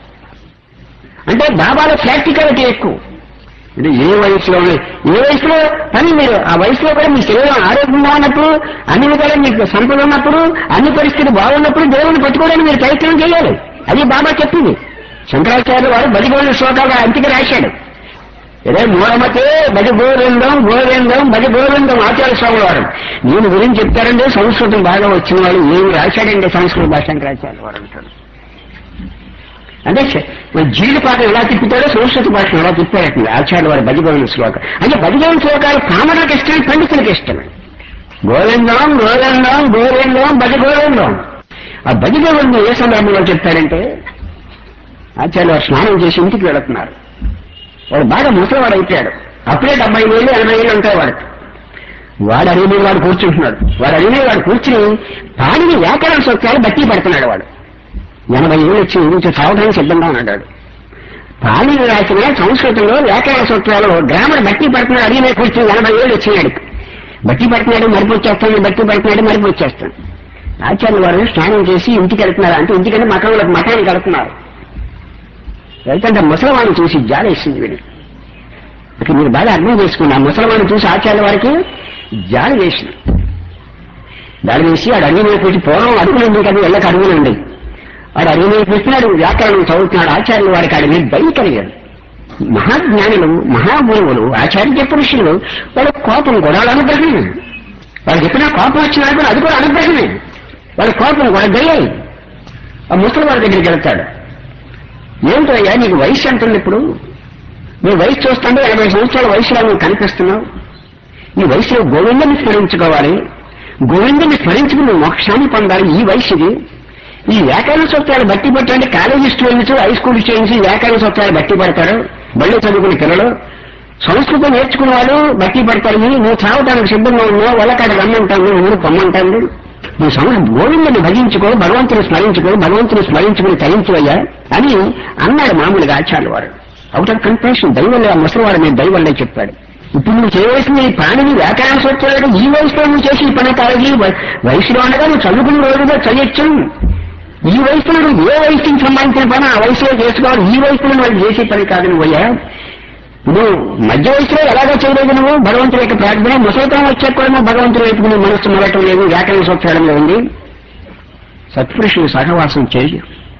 A: అంటే బాబాలో ప్రాక్టికాలిటీ ఎక్కువ అంటే ఏ వయసులో ఏ వయసులో పని మీరు ఆ వయసులో కూడా మీ శరీరం ఆరోగ్యంగా ఉన్నప్పుడు అన్ని విధాలు మీకు సంపద ఉన్నప్పుడు అన్ని పరిస్థితులు బాగున్నప్పుడు దేవుని పట్టుకోవడానికి మీరు ప్రయత్నం చేయాలి అది బాబా చెప్పింది శంకరాచార్య వారు బదిగోళ్ళ శ్లోకాలు అంతికి రాశాడు ఇదే మూలమతే బది గోవిందం గోవిందం బది గోవిందం ఆచార్య స్వామి వారు నేను గురించి చెప్తారంటే సంస్కృతం బాగా వచ్చిన వాళ్ళు ఏమి రాశాడండి సంస్కృత భాష శంకరాచార్య వారు అంటారు అంటే మన జీడి పాఠం ఎలా తిప్పుతాడో సంస్కృత భాషను ఎలా తిప్పారట్లేదు ఆచార్య వారి బదిగోవింద శ్లోకం అంటే బదిగోవింద శ్లోకాలు కామనకు ఇష్టమే పండితులకు ఇష్టమే గోవిందం గోవిందం గోవిందం బది గోవిందం ఆ బది గోవిందం ఏ సందర్భంలో చెప్తారంటే ఆచార్య వారు స్నానం చేసి ఇంటికి వెళుతున్నారు వాడు బాగా ముసలివాడు అయిపోయాడు అప్పుడే డెబ్బై ఏళ్ళు ఎనభై ఏళ్ళు ఉంటాయి వాడికి వాడు అడిగిన వాడు కూర్చుంటున్నాడు వాడు అడిగిన వాడు కూర్చుని పాడిని వ్యాకరణ సూత్రాలు బట్టి పెడుతున్నాడు వాడు ఎనభై ఏళ్ళు వచ్చి నుంచి సావడానికి సిద్ధంగా ఉన్నాడు పాలిని రాసిన సంస్కృతంలో వ్యాకరణ సూత్రాలు గ్రామర్ బట్టి పడుతున్నాడు అడిగిన కూర్చుని ఎనభై ఏళ్ళు వచ్చినాడు బట్టి పడుతున్నాడు మరిపి వచ్చేస్తాడు బట్టి పడుతున్నాడు మరిపి వచ్చేస్తాడు ఆచార్య వారు స్నానం చేసి ఇంటికి వెళ్తున్నారు అంటే ఇంటికంటే మఠంలో మఠానికి వెళ్తున్నారు వెళ్తుంటే ముసలవాడిని చూసి జాలేసింది వీడు ఇక మీరు బాగా అర్థం చేసుకోండి ఆ ముసలవాడిని చూసి ఆచార్య వారికి జాలి వేసింది జాలి వేసి ఆడు అడుగు మీద కూర్చి పూర్వం అడుగులు ఉంది కదా వెళ్ళక అడుగులు ఉంది వాడు అడుగు మీద కూర్చున్నాడు వ్యాకరణం చదువుతున్నాడు ఆచార్యులు వారికి ఆడి మీద భయం కలిగాడు మహాజ్ఞానులు మహాగురువులు ఆచార్య పురుషులు వాళ్ళ కోపం కూడా వాళ్ళ అనుగ్రహమే వాళ్ళు చెప్పిన కోపం వచ్చినా కూడా అది కూడా అనుగ్రహమే వాళ్ళ కోపం కూడా దయ్యాయి ఆ ముసలి వారి దగ్గరికి వెళ్తాడు ఏమిటయ్యా నీకు వయసు ఎంత ఉంది ఇప్పుడు నీ వయసు చూస్తుంటే ఎనభై సంవత్సరాల వయసులో నువ్వు కనిపిస్తున్నావు ఈ వయసులో గోవిందుని స్మరించుకోవాలి గోవిందుని స్మరించుకుని నువ్వు మోక్షాన్ని పొందాలి ఈ వయసు ఇది ఈ వ్యాకరణ సూత్రాలు బట్టి పెట్టండి college students high school students ఈ వ్యాకరణ సూత్రాలు బట్టి పడతారు బళ్ళు చదువుకునే పిల్లలు సంస్కృతం నేర్చుకున్న వాళ్ళు బట్టి పడతారు నువ్వు చావటానికి సిద్ధంగా ఉన్నావు వాళ్ళకాడ రమ్మంటాను ఊరు పొమ్మంటాను నువ్వు సంస్థ గోవిందుని భజించుకో భగవంతుని స్మరించుకో భగవంతుని స్మరించుకుని తరించువయ్యా అని అన్నాడు మామూలుగా ఆచార్య వారు అవుట్ ఆఫ్ కంపాషన్ దైవల్లే ఆ ముసలివాడు నేను దైవల్లే చెప్పాడు ఇప్పుడు నువ్వు చేయవలసిన ఈ ప్రాణిని వ్యాకరణ సూత్రాలు ఈ వయసులో నువ్వు చేసి ఈ పని కాదు ఈ వయ- వయసులో ఉండగా నువ్వు చదువుకున్న రోజుగా చేయొచ్చు ఈ వయసులో నువ్వు ఏ వయసుకి సంబంధించిన పని ఆ వయసులో చేసుకోవాలి ఈ వయసులో వాళ్ళు చేసే పని కాదు నువ్వయ్యా నువ్వు మధ్య వయసులో ఎలాగో చేయలేదు నువ్వు భగవంతుడి యొక్క ప్రార్థన ముసలితనం వచ్చాక కూడా నువ్వు భగవంతుడి వైపు నీ మనస్సు మొదటం లేదు వ్యాకరణ సూత్రాలంలో ఉంది సత్పురుషులు సహవాసం చెయ్యి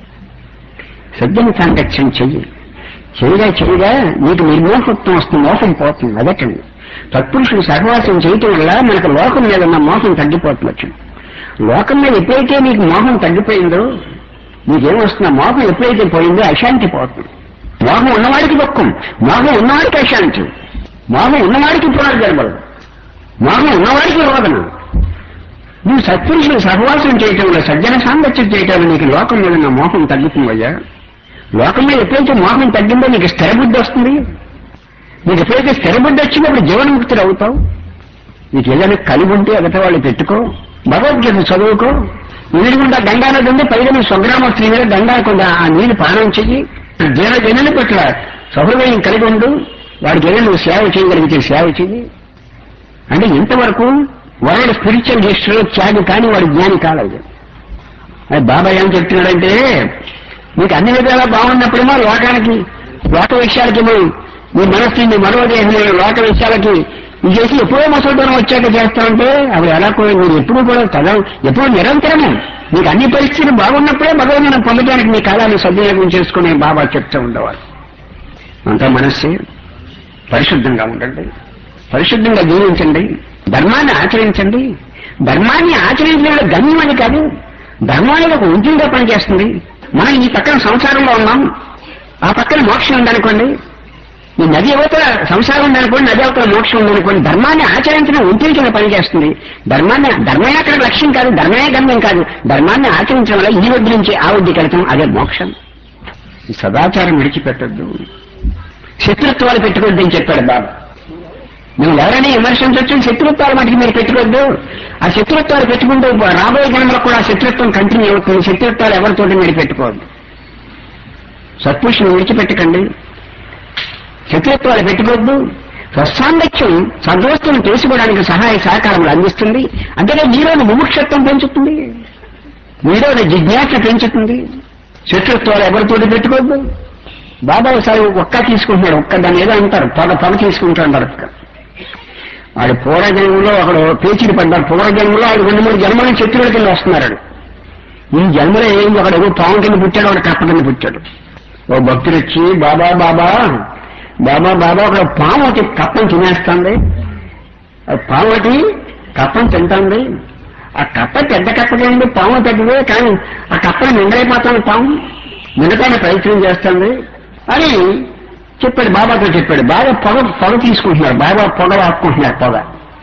A: సజ్జన సాంగత్యం చెయ్యి చేయగా చేయగా నీకు నిర్మోహత్వం వస్తుంది మోహం పోతుంది అదటండి సత్పురుషులు సహవాసం చేయటం వల్ల మనకు లోకం మీద ఉన్న మోహం తగ్గిపోతుంది వచ్చింది లోకం మీద ఎప్పుడైతే నీకు మోహం తగ్గిపోయిందో నీకేమొస్తున్న మోహం ఎప్పుడైతే పోయిందో అశాంతి పోతుంది మోహం ఉన్నవాడికి దుఃఖం మోహం ఉన్నవాడికి అశాంతి మోహం ఉన్నవాడికి పునర్జన్మలు మోహం ఉన్నవాడికి రోదన నువ్వు సత్పురుషులు సహవాసం చేయటం వల్ల సజ్జన సాంగత్యం చేయటం వల్ల నీకు లోకం మీద ఉన్న మోహం తగ్గుతుందయ్యా లోకం మీద ఎప్పుడైతే మోహం తగ్గిందో నీకు స్థిర బుద్ధి వస్తుంది నీకు ఎప్పుడైతే స్థిర బుద్ధి వచ్చినప్పుడు జీవన్ముక్తుడు అవుతావు నీకు ఏదైనా కలిగి ఉంటే ఎగట వాళ్ళు పెట్టుకో భగవద్గీత చదువుకో ఎదురుగుండా గంగా నది ఉంది పైగా నీ స్వగ్రామ స్త్రీ మీద గంగా కొండ ఆ నీళ్లు పానం చెయ్యి జన జనుల పట్ల సహృదయం కలిగి ఉండు వాడికి ఏదైనా నువ్వు సేవ చేయగలిగితే సేవ చెయ్యి అంటే ఇంతవరకు వాడు స్పిరిచువల్ హిస్టరీలో త్యాగి కానీ వాడు జ్ఞాని కాలేదు అది బాబా ఏం చెప్తున్నాడంటే నీకు అన్ని విధాలా బాగున్నప్పుడేమో లోకానికి లోక విషయాలకి నువ్వు నీ మనస్సు నీ మనోదేహం లోక విషయాలకి ఇది చేసి ఎప్పుడో ముసలితనం వచ్చాక చేస్తామంటే అవి ఎలా కూడా మీరు ఎప్పుడు కూడా చదవ ఎప్పుడు నిరంతరము మీకు అన్ని పరిస్థితులు బాగున్నప్పుడే భగవంతుని పొందడానికి మీ కాలాన్ని సద్వినియోగం చేసుకునే బాబా చెప్తూ ఉండేవారు అంతా మనస్సే పరిశుద్ధంగా ఉండండి పరిశుద్ధంగా జీవించండి ధర్మాన్ని ఆచరించండి ధర్మాన్ని ఆచరించడంలో గమ్యం అని కాదు ధర్మం అనేది ఒక ఉద్యోగంగా పనిచేస్తుంది మనం ఈ పక్కన సంసారంలో ఉన్నాం ఆ పక్కన మోక్షం ఉందనుకోండి ఈ నది అవతల సంసారం ఉందనుకోండి నది అవతల మోక్షం ఉందనుకోండి ధర్మాన్ని ఆచరించడం ఉంటుంచిన పని చేస్తుంది ధర్మాన్ని ధర్మమే అక్కడ లక్ష్యం కాదు ధర్మమే గమ్యం కాదు ధర్మాన్ని ఆచరించడం వల్ల ఈ ఒడ్డు నుంచి ఆ ఒడ్డుకి వెళ్తాం అదే మోక్షం ఈ సదాచారం విడిచిపెట్టద్దు శత్రుత్వాలు పెట్టుకోవద్దని చెప్పాడు బాబా నువ్వు ఎవరైనా విమర్శించవచ్చు శత్రుత్వాలు మటుకు మీరు పెట్టుకోవద్దు ఆ శత్రుత్వాలు పెట్టుకుంటూ రాబోయే జన్మలో కూడా ఆ శత్రుత్వం కంటిన్యూ అవుతుంది శత్రుత్వాలు ఎవరితోటి మీరు పెట్టుకోవద్దు సత్పురుషుని విడిచిపెట్టకండి శత్రుత్వాలు పెట్టుకోవద్దు స్వసాంగత్యం సద్వస్తువును తెలుసుకోవడానికి సహాయ సహకారములు అందిస్తుంది అంతేగా మీలోని ముముక్షత్వం పెంచుతుంది మీలోని జిజ్ఞాస పెంచుతుంది శత్రుత్వాలు ఎవరితోటి పెట్టుకోవద్దు బాబా ఒకసారి ఒక్క తీసుకుంటున్నాడు ఒక్క దాన్ని ఏదో అంటారు పొగ పొగ తీసుకుంటాడు ఒక్క వాడు పూర్వజన్మలో అక్కడ పేచిడి పడ్డాడు పూర్వజన్మలో ఆడు రెండు మూడు జన్మల శత్రువుల కింద వస్తున్నాడు ఆడు. ఈ జన్మలో ఏంది ఒకడు ఏదో పాము కింద పుట్టాడు ఒకడు కప్ప కింద పుట్టాడు ఓ భక్తుడు వచ్చి బాబా బాబా బాబా బాబా ఒక పాము ఒకటి కప్పని తినేస్తుంది ఆ పాము ఒకటి కప్పని తింటుంది ఆ కప్ప పెద్ద కప్పగా ఉంది పాము పెద్దదే కానీ ఆ కప్పని నిండైపోతాను పాము నిండటానికి ప్రయత్నం చేస్తుంది అని చెప్పాడు బాబాతో చెప్పాడు బాగా పొగ పొగ తీసుకుంటున్నాడు బాగా పొగ ఆపుకుంటున్నాడు పొగ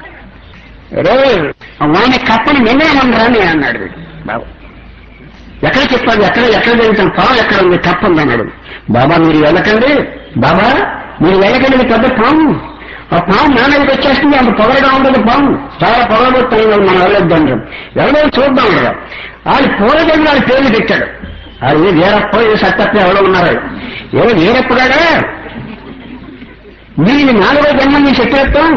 A: రే వాని కప్పని నిండేమనరా అని అన్నాడు వీడు బాబా ఎక్కడ చెప్పాడు ఎక్కడ ఎక్కడ జరుగుతాను పాము ఎక్కడ ఉంది కప్ప ఉంది అన్నాడు బాబా మీరు వెళ్ళకండి బాబా మీరు వెళ్ళకండి ఇది పెద్ద పాము ఆ పాము నా మీదకి వచ్చేస్తుంది అంత పొగరగా ఉండదు పాము చాలా పొగరబోతుంది మనం వెళ్ళొద్దు అంటాం ఎవరో చూద్దాం కదా వాళ్ళు పూర్వజన్మ వాళ్ళ పేర్లు పెట్టాడు వాళ్ళు వీరప్ప ఏ సత్తప్ప ఎవరో ఉన్నారు ఎవరు వీరప్పగాడా మీరు ఈ నాలుగో జన్మ మీ శత్రుత్వం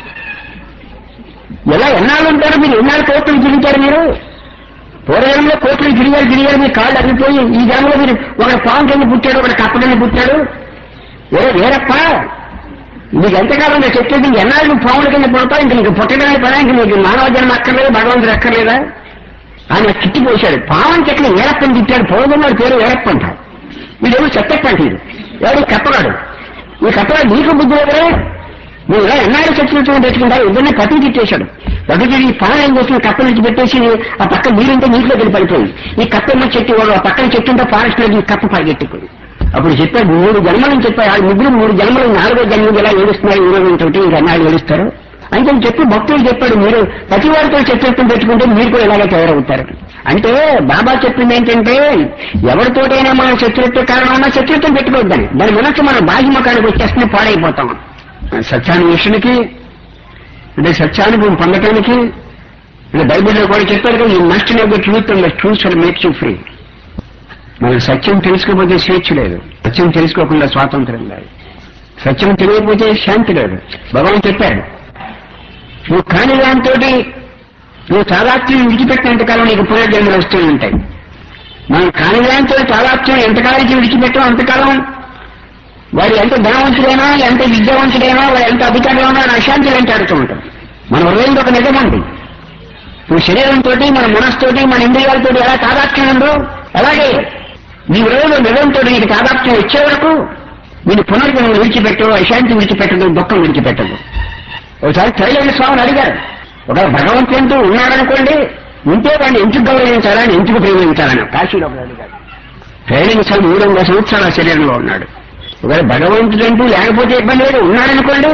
A: ఎలా ఎన్నాళ్ళు ఉంటారు మీరు ఎన్నాళ్ళు కోట్లు తిరుగుతారు మీరు పూర్వజన్మలో కోట్లు తిరిగారు తిరిగారు మీ కాళ్ళు అరిగిపోయి ఈ జన్మలో మీరు ఒక పాము కింద పుట్టాడు ఒక కప్ప కింద పుట్టాడు ఏ వేరప్ప నీకు ఎంతకాలం నేను చెప్పేది ఇంక ఎన్నాళ్ళు నువ్వు పాముల కింద పుడతావు ఇంక నీకు పుట్టడానికి పడా ఇంక నీకు మానవ జన్మ అక్కర్లేదు భగవంతుడు అక్కర్లేదా ఆయన చిట్టిపోశాడు పావం చెట్లు వేరప్పని తిట్టాడు పూర్వజన్మ పేరు వేరప్ప అంటారు వీడేమో చెత్తప్ప అంటాడు ఎవరు కప్పగాడు ఈ కప్పగాడు నీకు బుద్ధి లేదురా నువ్వు ఇలా ఎన్నాళ్ళు చచ్చినట్టు పెట్టుకుంటావు ఇద్దరిని పట్టుకు తిట్టేశాడు పట్టుకు ఈ పాలు ఏం చేసిన కప్ప నుంచి పెట్టేసి ఆ పక్క నీరుంటే నీటిలో వెళ్ళి పడిపోయింది ఈ కప్ప ఏమో చెట్టు వాడు ఆ పక్కన చెట్టు ఉంటే ఫారెస్ట్ లోకి ఈ కప్ప పరిగెట్టిపోయింది అప్పుడు చెప్పాడు మూడు జన్మలను చెప్పాడు ఆ ముగ్గురు మూడు జన్మలు నాలుగో జన్మలు ఎలా ఏడుస్తున్నారు ఈ రోజు తోటి ఇంకా ఎన్నాళ్ళు ఏడుస్తారు అంటే చెప్పి భక్తులు చెప్పాడు మీరు ప్రతి వారితో శత్రుత్వం పెట్టుకుంటే మీరు కూడా ఇలాగే తయారవుతారు అంటే బాబా చెప్పింది ఏంటంటే ఎవరితోటైనా మనం శత్రుత్వ కారణం శత్రుత్వం పెట్టుకోవద్దని దాని మనసు మన బాహ్యమకానికి వచ్చేస్తే పాడైపోతాం సత్యాన్వేషణకి అంటే సత్యానుభవం పొందటానికి అంటే బైబిల్లో కూడా చెప్పారు కదా ఈ must know the truth and the truth and makes you free మనకు సత్యం తెలుసుకోకపోతే స్వేచ్ఛ లేదు సత్యం తెలుసుకోకుండా స్వాతంత్రం లేదు సత్యం తెలియకపోతే శాంతి లేదు భగవాన్ చెప్పాడు నువ్వు కాని దాంతో నువ్వు తాదాత్మ్యం విడిచిపెట్టినంత కాలం నీకు పునర్జన్మలు వస్తూ ఉంటాయి మనం కాని దాంతో తాదాత్మ్యం ఎంతకాలానికి విడిచిపెట్టాం అంతకాలం వాడు ఎంత ధనవంతుడైనా ఎంత విద్యావంతుడైనా వాడు ఎంత అధికారులైనా ఆయన అశాంతి వెంటాడుతూ ఉంటాం మన హృదయంలో ఒక నిజం ఉంది నువ్వు శరీరంతో మన మనస్తోటి మన ఇంద్రియాలతో ఎలా తాదాత్మ్యం ఉందో అలాగే నీ హృదయంలో నిజంతో నీకు తాదాత్మ్యం వచ్చే వరకు నేను పునర్జన్మ విడిచిపెట్టు అశాంతి విడిచిపెట్టదు దుఃఖం విడిచిపెట్టదు ఒకసారి త్రైలేని స్వామిని అడిగారు ఒక భగవంతుడు ఉన్నాడనుకోండి ఉంటే వాడిని ఎందుకు గౌరవించాలని ఎందుకు ప్రేమించాలని కాశీలో ఒకడు అడిగాడు త్రైలేని స్వామి మూడు వందల సంవత్సరాల శరీరంలో ఉన్నాడు ఒకవేళ భగవంతుడంటూ లేకపోతే ఇబ్బంది లేదు ఉన్నాడనుకోండి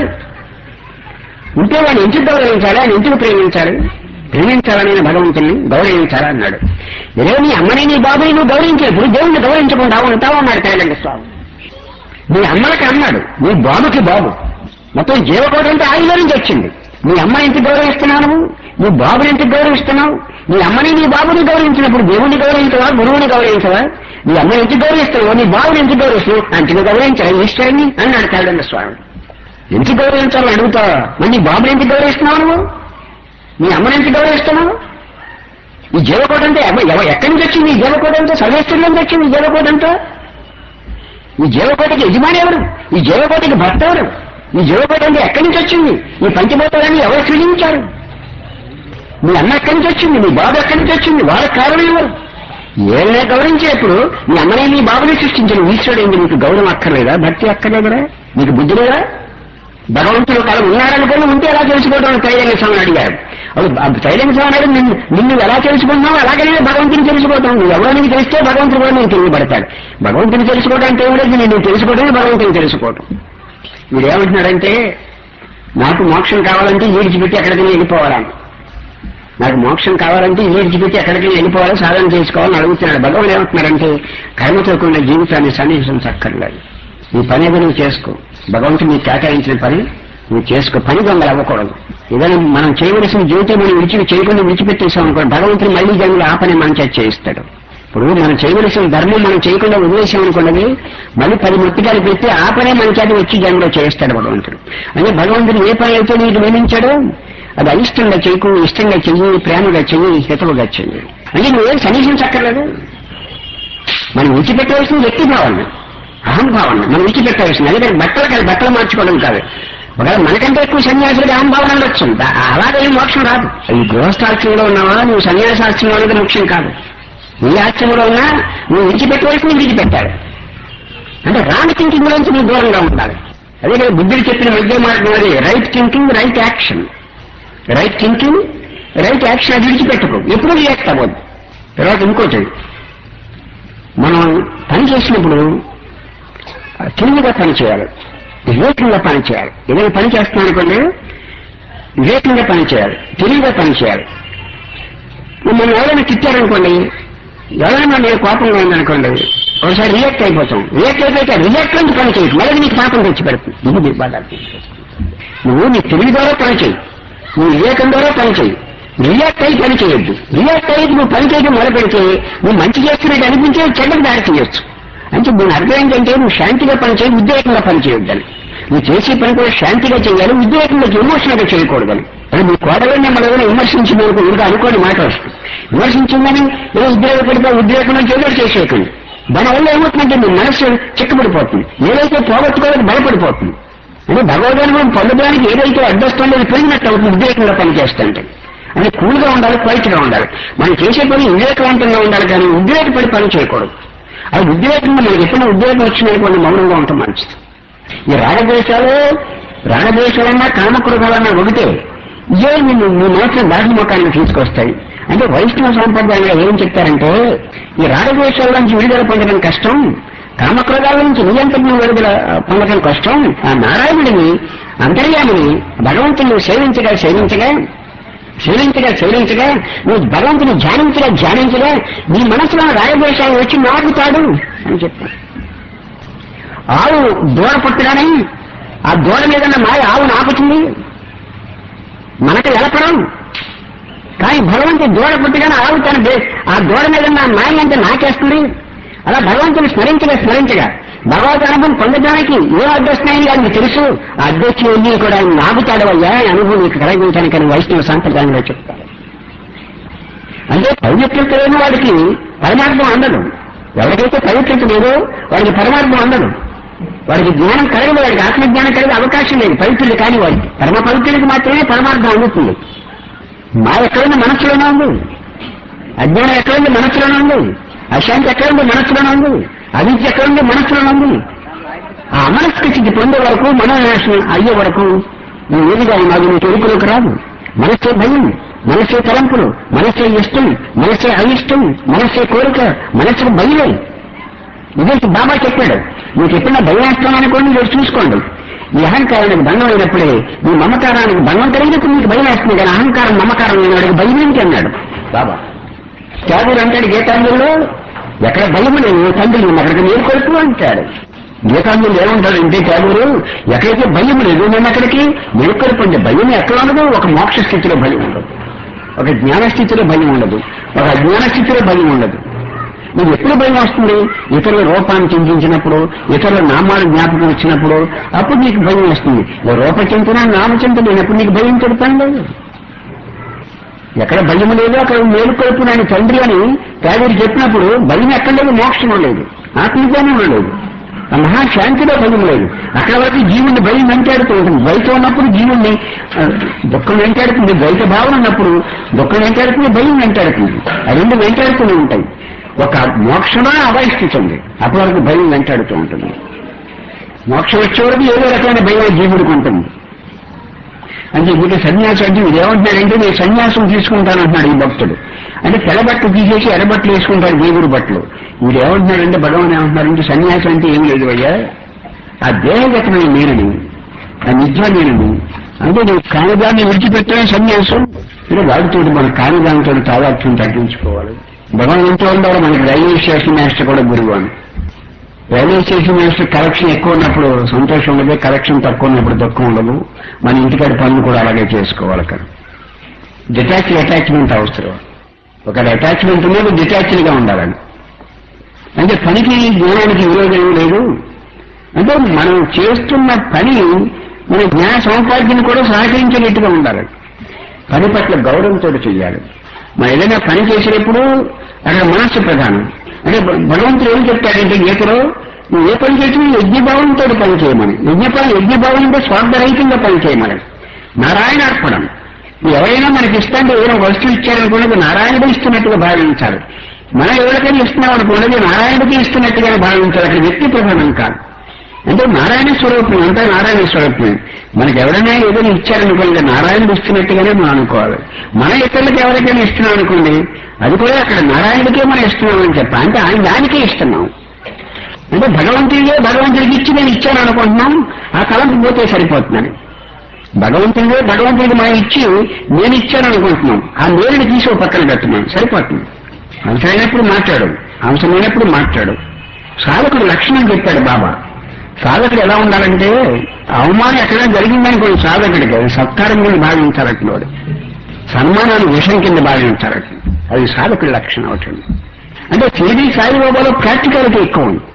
A: ఉంటే వాడిని ఎందుకు గౌరవించాలి ఆయన ఎందుకు ప్రేమించాలి ప్రేమించాలని భగవంతుని గౌరవించాలా అన్నాడు ఏదో నీ అమ్మని నీ బాబుని నువ్వు గౌరవించే ఇప్పుడు దేవుణ్ణి గౌరవించకుండా ఉంటావు అన్నాడు కైలంగ స్వామి నీ అమ్మలకి అన్నాడు నీ బాబుకి బాబు మొత్తం జీవకోటి అంటే ఆయన నుంచి వచ్చింది నీ అమ్మ ఎంత గౌరవిస్తున్నావు నువ్వు నీ బాబుని ఎంత గౌరవిస్తున్నావు నీ అమ్మని నీ బాబుని గౌరవించినప్పుడు దేవుని గౌరవించవా గురువుని గౌరవించవా నీ అమ్మని ఎంత గౌరవిస్తావు నీ బాబుని ఎంత గౌరవిస్తావు అంతగా గౌరవించాలి ఈశ్వరుని అన్నాడు కైలంగ స్వామి ఎంత గౌరవించాలని అడుగుతావా మరి నీ బాబుని ఎంత గౌరవిస్తున్నావు నువ్వు నీ అమ్మని ఎంత గౌరవిస్తున్నావు ఈ జీవకోట అంటే ఎవ- ఎవ- ఎక్కడి నుంచి వచ్చింది ఈ జీవకోట అంతా సర్వేశ్వరుల నుంచి వచ్చింది ఈ జీవకోట అంతా ఈ జీవకోటకి యజమాని ఎవరు ఈ జీవకోటకి భర్త ఎవరు ఈ జీవకోట అంటే ఎక్కడి నుంచి వచ్చింది ఈ పంచభూతాలన్నీ ఎవరు సృజించారు మీ అన్న ఎక్కడి నుంచి వచ్చింది మీ బాబు ఎక్కడి నుంచి వచ్చింది వాళ్ళ కారణం ఎవరు ఏళ్ళనే గౌరవించేప్పుడు మీ అమ్మని మీ బాబుని సృష్టించిన ఈశ్వరుడు ఏంటి మీకు గౌరవం అక్కర్లేదా భక్తి అక్కర్లేదా మీకు బుద్ధి లేదా భగవంతుడు కళ ఉన్నాడనుకుని ఉంటే ఎలా తెలుసుకోవడం తైలంగ స్వామిని అడిగారు అప్పుడు ఆ తైలంగ స్వామి అడిగి నిన్ను నిన్ను ఎలా తెలుసుకుంటున్నావు అలాగనే భగవంతుని తెలుసుకోవటం నువ్వు ఎవరో నీకు తెలిస్తే భగవంతుడు కూడా నేను తెలియబడతాడు భగవంతుని తెలుసుకోవడం అంటే ఏమిటంటే నేను తెలుసుకోవడమే భగవంతుని తెలుసుకోవటం వీడు ఏమంటున్నాడంటే నాకు మోక్షం కావాలంటే ఈడిచిపెట్టి ఎక్కడికి వెళ్ళిపోవాలని నాకు మోక్షం కావాలంటే ఈడిచిపెట్టి ఎక్కడికి వెళ్ళిపోవాలి సాధన చేసుకోవాలని అడుగుతున్నాడు భగవాన్ ఏమంటున్నారంటే కర్మతో కూడిన జీవితాన్ని సన్నిహించక్కర్లేదు నీ పని ఏదో నువ్వు చేసుకో భగవంతుడు నీకు కేటాయించిన పని నువ్వు చేసుకో పని దొంగలు అవ్వకూడదు ఏదైనా మనం చేయవలసిన జీవితం మనం విడిచి చేయకుండా విడిచిపెట్టేసాం అనుకో భగవంతుడు మళ్ళీ జన్మలు ఆ పని మన చేత చేయిస్తాడు ఇప్పుడు మనం చేయవలసిన ధర్మం మనం చేయకుండా వదిలేసాం అనుకోండి మళ్ళీ పది ముట్టికాలు పెట్టి ఆ పనే మన చేత వచ్చి జన్మలో చేస్తాడు భగవంతుడు అంటే భగవంతుడు ఏ పని అయితే నీకు నియమించాడో అది అయిష్టంగా చేయకు ఇష్టంగా చెయ్యి ప్రేమగా చెయ్యి హితవుగా చెయ్యి అంటే నువ్వేం సన్నిహించక్కర్లేదు మనం విడిచిపెట్టవలసిన వ్యక్తి భావన అహంభావన మనం విడిచిపెట్టవలసింది అదే బట్టలు కాదు బట్టలు మార్చుకోవడం కాదు ఒకవేళ మనకంటే ఎక్కువ సన్యాసులకు అహంభావన ఉండొచ్చు దా- అలాగే మోక్షం రాదు ఈ గృహస్థాశ్రమంలో ఉన్నావా నువ్వు సన్యాసాశ్రమంలో అనేది ముఖ్యం కాదు నీ ఆశ్రమంలో ఉన్నా నువ్వు విడిచిపెట్టవలసింది విడిచిపెట్టాలి అంటే రాంగ్ థింకింగ్ నుంచి నువ్వు దూరంగా ఉండాలి అదే కదా బుద్ధుడు చెప్పిన మధ్య మార్గం అది right thinking right action right thinking right action అది విడిచిపెట్టుకో ఎప్పుడు రియాక్ట్ అవ్వద్దు తర్వాత ఇంకోటి మనం పని చేసినప్పుడు ఆ, తెలివిగా పని చేయాలి వివేకంగా పని చేయాలి ఏదైనా పని చేస్తున్నాం అనుకోండి వివేకంగా పని చేయాలి తెలివిగా పని చేయాలి మనం ఎవరైనా తిట్టారనుకోండి ఎవరైనా నేను కోపంగా ఉందనుకోండి ఒకసారి రియాక్ట్ అయిపోతాం రియాక్ట్ అయిపోతే రియాక్ట్ నుంచి పని చేయకు మళ్ళీ నీకు పాపం తెచ్చి పెడుతుంది ఇది నీకు బాగా అర్థం చేసుకో. నువ్వు నీ తెలివి ద్వారా పని చేయి నువ్వు వివేకం ద్వారా పని చేయి రియాక్ట్ అయ్యి పని చేయొద్దు రియాక్ట్ అయ్యి నువ్వు పని చేయడం మొదలు పెడితే నువ్వు మంచి చేస్తున్నట్టు అనిపించే చెడ్డకు దారి చేయొచ్చు అంటే దీని అర్థం ఏంటంటే నువ్వు శాంతిగా పని చేయి ఉద్రేకంగా పని చేయొద్దని నువ్వు చేసే పని కూడా శాంతిగా చేయాలి ఉద్రేకంగా ఎమోషనల్ గా చేయకూడదని అంటే నీ కోడలని మనం ఏదైనా విమర్శించిందనుకో ఇంకా అనుకోని మాట వస్తుంది విమర్శించిందని ఏదో ఉద్రేకపడితే ఉద్రేకంలో చేయడం చేసేయకండి దానివల్ల ఏమవుతుందంటే మీ మనస్సు చిక్కబడిపోతుంది ఏదైతే పోగొట్టుకోవాలని భయపడిపోతుంది అంటే భగవద్గీత పొందడానికి ఏదైతే అడ్డొస్తుందో అది పెరిగినట్టు అవుతుంది ఉద్రేకంగా పనిచేస్తుంటే అంటే కూల్గా ఉండాలి క్వైట్ గా ఉండాలి మనం చేసే పని వివేకవంతంగా ఉండాలి కానీ ఉద్రేకపడి పని చేయకూడదు అది ఉద్రేకంగా మనకి ఎప్పుడైనా ఉద్రేకం వచ్చినటువంటి మౌనంగా ఉంటాం మంచిది ఈ రాగద్వేషాలు రాగద్వేషాలన్నా కామకృతాలన్నా ఒకటే ఇదే నిన్ను నీ మనసులో దాటి ముఖాన్ని తీసుకొస్తాయి అంటే వైష్ణవ సాంప్రదాయంలో ఏం చెప్తారంటే ఈ రాగద్వేషాల నుంచి విడుదల పొందడం కష్టం కామక్రోధాల నుంచి నియంత్రణ విడుదల పొందడం కష్టం ఆ నారాయణుడిని అంతర్యామిని భగవంతుని సేవించగా సేవించగా సేవించగా సేవించగా నువ్వు భగవంతుని ధ్యానించగా ధ్యానించగా నీ మనసులో రాగద్వేషాలు వచ్చి నాటుతాడు అని చెప్తాను ఆవు దూడ పుట్టగానే ఆ దూడ మీద ఉన్న మాయ ఆవు నాకుతుంది మనకు ఎలపడం కానీ భగవంతుడు దూడ పుట్టగానే ఆవు తన దే- ఆ దూడ మీద ఉన్న మాయ అంటే నాకేస్తుంది అలా భగవంతుని స్మరించగా స్మరించగా భగవద్ అనుభవం పొందడానికి ఏ అడ్డొస్తున్నాయని ఆయనకు తెలుసు ఆ అడ్డొచ్చి వెళ్ళి కూడా ఆయన నాగుతాడవయ్యా ఈ అనుభవం నీకు కలిగించడానికి అని వైష్ణవ సాంప్రదాయంలో చెప్తారు అంటే పవిత్రత లేని వాడికి పరమార్థం అందదు ఎవరికైతే పవిత్రత లేదో వాడికి పరమార్థం అందదు వాడికి జ్ఞానం కలగదు వాడికి ఆత్మజ్ఞానం కలిగే అవకాశం లేదు పవిత్రుడు కాని వాడికి పరమ పవిత్రుడికి మాత్రమే పరమార్థం అందుతుంది మా ఎక్కడుంది మనస్సులోనే ఉంది అజ్ఞానం ఎక్కడుంది మనస్సులోనే ఉంది అశాంతి ఎక్కడుంది మనస్సులోనే ఉంది అవిద్య ఎక్కడుంది మనస్సులోనే ఉంది ఆ అమనస్క స్థితి పొందే వరకు మనోనాశనం అయ్యే వరకు నువ్వు ఏదిగా ఉన్నావు నీ తెలుపులోకి రాదు మనసే భయం మనసే తలంపులు మనసే ఇష్టం మనసే అయిష్టం మనసే కోరిక మనసుకు భయమే ఇదే బాబా చెప్పాడు నీకు ఎప్పుడైనా భయం వేస్తాం అనుకోండి మీరు చూసుకోండి ఈ అహంకారానికి భంగం అయినప్పుడే ఈ మమకారానికి భంగం కలిగినప్పుడు నీకు భయం వేస్తుంది కానీ అహంకారం మమకారం లేనివాడికి భయం ఏంటి అన్నాడు బాబా త్యాగుడు అంటాడు గీతాంజలిలో ఎక్కడ భయం లేదు తండ్రి నేను అక్కడికి నీరు కొడుతూ అంటాడు గీతాంజలి ఏమంటాడు అంటే త్యాగుడు ఎక్కడైతే భయం లేదు నేను అక్కడికి మేల్కొల్పండి భయం ఎక్కడ ఉండదు ఒక మోక్ష స్థితిలో భయం ఉండదు ఒక జ్ఞాన స్థితిలో భయం ఉండదు ఒక అజ్ఞాన స్థితిలో భయం ఉండదు నీకు ఎప్పుడు భయం వస్తుంది ఇతరుల రూపాన్ని చింతించినప్పుడు ఇతరుల నామాలు జ్ఞాపకం వచ్చినప్పుడు అప్పుడు నీకు భయం వస్తుంది రూపచింతన నామచింతన లేనప్పుడు నీకు భయం తెలుపండి ఎక్కడ భయం లేదు అక్కడ మేలుకొలుపు నాని తండ్రి అని పేదరికి చెప్పినప్పుడు భయం ఎక్కడ లేదు మోక్షం లేదు ఆత్మజ్ఞానం లేదు ఆ మహాశాంతిలో భయం లేదు అక్కడ వరకు జీవుడిని భయం వెంటాడుతూ ఉంటుంది ద్వైతం ఉన్నప్పుడు జీవుణ్ణి ఆ, దుఃఖం వెంటాడుతుంది ద్వైత భావన ఉన్నప్పుడు దుఃఖం వెంటాడుతుంది భయం వెంటాడుతుంది ఆ రెండు వెంటాడుతూనే ఉంటాయి ఒక మోక్షమే అవాయిస్థితి ఉంది అప్పటి వరకు భయం వెంటాడుతూ ఉంటుంది మోక్షం వచ్చే వరకు ఏదో రకమైన భయం జీవుడికి ఉంటుంది అంటే ఇప్పుడు సన్యాసం అంటే మీరు ఏమంటున్నాడంటే నేను సన్యాసం తీసుకుంటానంటున్నాడు ఈ భక్తుడు అంటే తెల్ల బట్టలు తీసేసి ఎర్రబట్టలు వేసుకుంటాడు దేవుడి బట్టలు వీడు ఏమంటున్నాడంటే భగవాన్ ఏమంటున్నారంటే సన్యాసం అంటే ఏం లేదు అయ్యా ఆ దేహగతమైన నేనని ఆ నిజ నేనని అంటే నువ్వు కానిదాన్ని విడిచిపెట్టడం సన్యాసం అంటే వాడితో మన కానిదానితో తాదాత్యం తగ్గించుకోవాలి భగవాన్ ఎంతో ఉండాలి మనకి రైల్వే స్టేషన్ మాస్టర్ కూడా గురువు అని రైల్వే స్టేషన్ మాస్టర్ కలెక్షన్ ఎక్కువ ఉన్నప్పుడు సంతోషం ఉండదు కలెక్షన్ తక్కువ ఉన్నప్పుడు దుఃఖం ఉండదు మన ఇంటికాడ పనులు కూడా అలాగే చేసుకోవాలి కదా డిటాచ్ అటాచ్మెంట్ అవసరం ఒక అటాచ్మెంట్ ఉన్నది డిటాచ్డ్ గా ఉండాలని అంటే పనికి జ్ఞానానికి విరోధం ఏమీ లేదు అంటే మనం చేస్తున్న పని మన జ్ఞాన సముపార్జన కూడా సహకరించేటట్టుగా ఉండాలి పని పట్ల గౌరవంతో చేయాలి మనం ఏదైనా పని చేసేటప్పుడు అక్కడ మనస్సు ప్రధానం అంటే భ- భగవంతుడు ఏం చెప్తాడంటే గీతలో నువ్వు ఏ పని చేసినా యజ్ఞభావంతో పని చేయమని యజ్ఞపని యజ్ఞభావం అంటే స్వార్థరహితంగా పని చేయమని నారాయణ అర్పణం ఎవరైనా మనకి ఇస్తాంటే ఏదైనా వస్తువు ఇచ్చారనుకోండి అది నారాయణుడు ఇస్తున్నట్టుగా భావించాలి మనం ఎవరికైనా ఇస్తున్నాం అనుకోండి అది నారాయణుడికి ఇస్తున్నట్టుగా భావించాలి అక్కడ వ్యక్తి ప్రధానం కాదు అంటే నారాయణ స్వరూపం అంతా నారాయణ స్వరూపమే మనకి ఎవరైనా ఏదైనా ఇచ్చారనుకోండి నారాయణుడు ఇస్తున్నట్టుగానే మనం అనుకోవాలి మన ఇతరులకు ఎవరికైనా ఇస్తున్నాం అనుకోండి అది కూడా అక్కడ నారాయణుడికే మనం ఇస్తున్నాం అని చెప్ప అంటే ఆయన దానికే ఇస్తున్నాం అంటే భగవంతుడికే భగవంతుడికి ఇచ్చి నేను ఇచ్చాను అనుకుంటున్నాం ఆ తలంపు పోతే సరిపోతున్నాను భగవంతుడికే భగవంతుడికి మనం ఇచ్చి నేను ఇచ్చాను అనుకుంటున్నాం ఆ నేరుని తీసి ఓ పక్కన పెట్టున్నాం సరిపోతుంది అవసరమైనప్పుడు మాట్లాడు అవసరమైనప్పుడు మాట్లాడు సాధకుడు లక్షణం చెప్పాడు బాబా సాధకుడు ఎలా ఉండాలంటే అవమానం ఎక్కడైనా జరిగిందనుకోండి సాధకుడికి అది సత్కారం కింద భావించాలంటున్నాడు సన్మానాన్ని విషయం కింద భావించాలట అది సాధకుడి లక్షణం అవుతుంది అంటే షిరిడి సాయిబాబాలో ప్రాక్టికాలిటీ ఎక్కువ ఉంది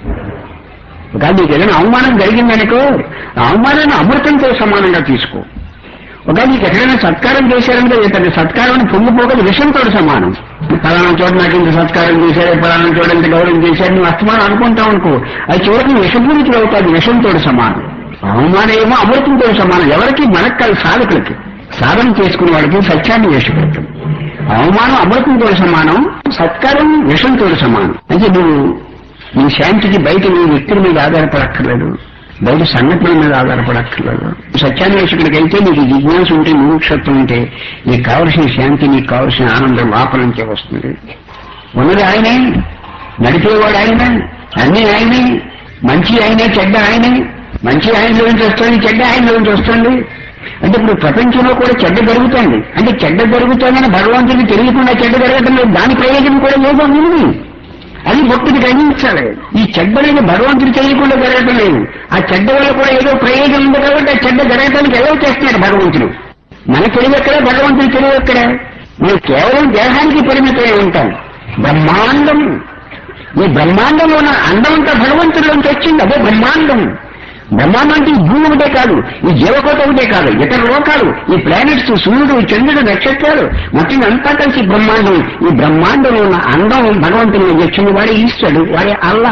A: ఒకవేళ నీకు ఏదైనా అవమానం జరిగిందనుకో ఆ అవమానాన్ని అమృతంతో సమానంగా తీసుకో ఒకవేళ నీకు ఎక్కడైనా సత్కారం చేశారంటే ఇతని సత్కారాన్ని పొంగిపోగల విషయంతో సమానం పలానా చోట నాకు ఇంత సత్కారం చేశారు పలానా చోట ఇంత గౌరవం చేశారు నువ్వు అస్తమానం అనుకుంటావు అనుకో అది చివరికి విషపూరితులు అవుతాది విషంతో సమానం అవమానం ఏమో అమృతంతో సమానం ఎవరికి మనకు కాదు సాధకులకి సాధన చేసుకునే వాడికి సత్యాన్ని వేసిపెడతాం అవమానం అమృతంతో సమానం సత్కారం విషంతో సమానం అంటే నువ్వు నీ శాంతికి బయట నీ వ్యక్తుల మీద ఆధారపడక్కర్లేదు బయట సంఘటనల మీద ఆధారపడక్కర్లేదు సత్యాన్వేషకుడికి అయితే నీకు జిజ్ఞాస ఉంటే ముముక్షత్వం ఉంటే నీకు కావలసిన శాంతి నీకు కావలసిన ఆనందం లోపల నుంచే వస్తుంది ఉన్నది ఆయనే నడిపేవాడు ఆయన అన్ని ఆయనే మంచి ఆయనే చెడ్డ ఆయనే మంచి ఆయనలో నుంచి వస్తుంది చెడ్డ ఆయనలో నుంచి వస్తుంది అంటే ఇప్పుడు ప్రపంచంలో కూడా చెడ్డ జరుగుతుంది అంటే చెడ్డ జరుగుతుందని భగవంతుడికి తెలియకుండా చెడ్డ జరగటం లేదు దాని ప్రయోజనం కూడా లేదో ఉంది అది భక్తుడికి గ్రహించాలి ఈ చెడ్డ అనేది భగవంతుడికి తెలియకుండా జరగటం లేదు ఆ చెడ్డ వల్ల కూడా ఏదో ప్రయోజనం ఉంది కాబట్టి ఆ చెడ్డ జరగటానికి ఎలా చేస్తున్నాడు భగవంతుడు మన తెలివి ఎక్కడ భగవంతుడి తెలివి ఎక్కడ మనం కేవలం దేహానికి పరిమితమై ఉంటాం బ్రహ్మాండం ఈ బ్రహ్మాండంలో ఉన్న అందం అంతా భగవంతుడిలోంచి వచ్చింది అదే బ్రహ్మాండం బ్రహ్మాండం అంటే ఈ భూమి ఒకటే కాదు ఈ జీవకోట ఒకటే కాదు ఇతర లోకాలు ఈ ప్లానెట్స్ సూర్యుడు చంద్రుడు నక్షత్రాలు మొత్తం అంతా కలిసి బ్రహ్మాండం ఈ బ్రహ్మాండంలో ఉన్న అందం భగవంతుని వచ్చింది వాడే ఈశ్వరుడు వాడే అల్లా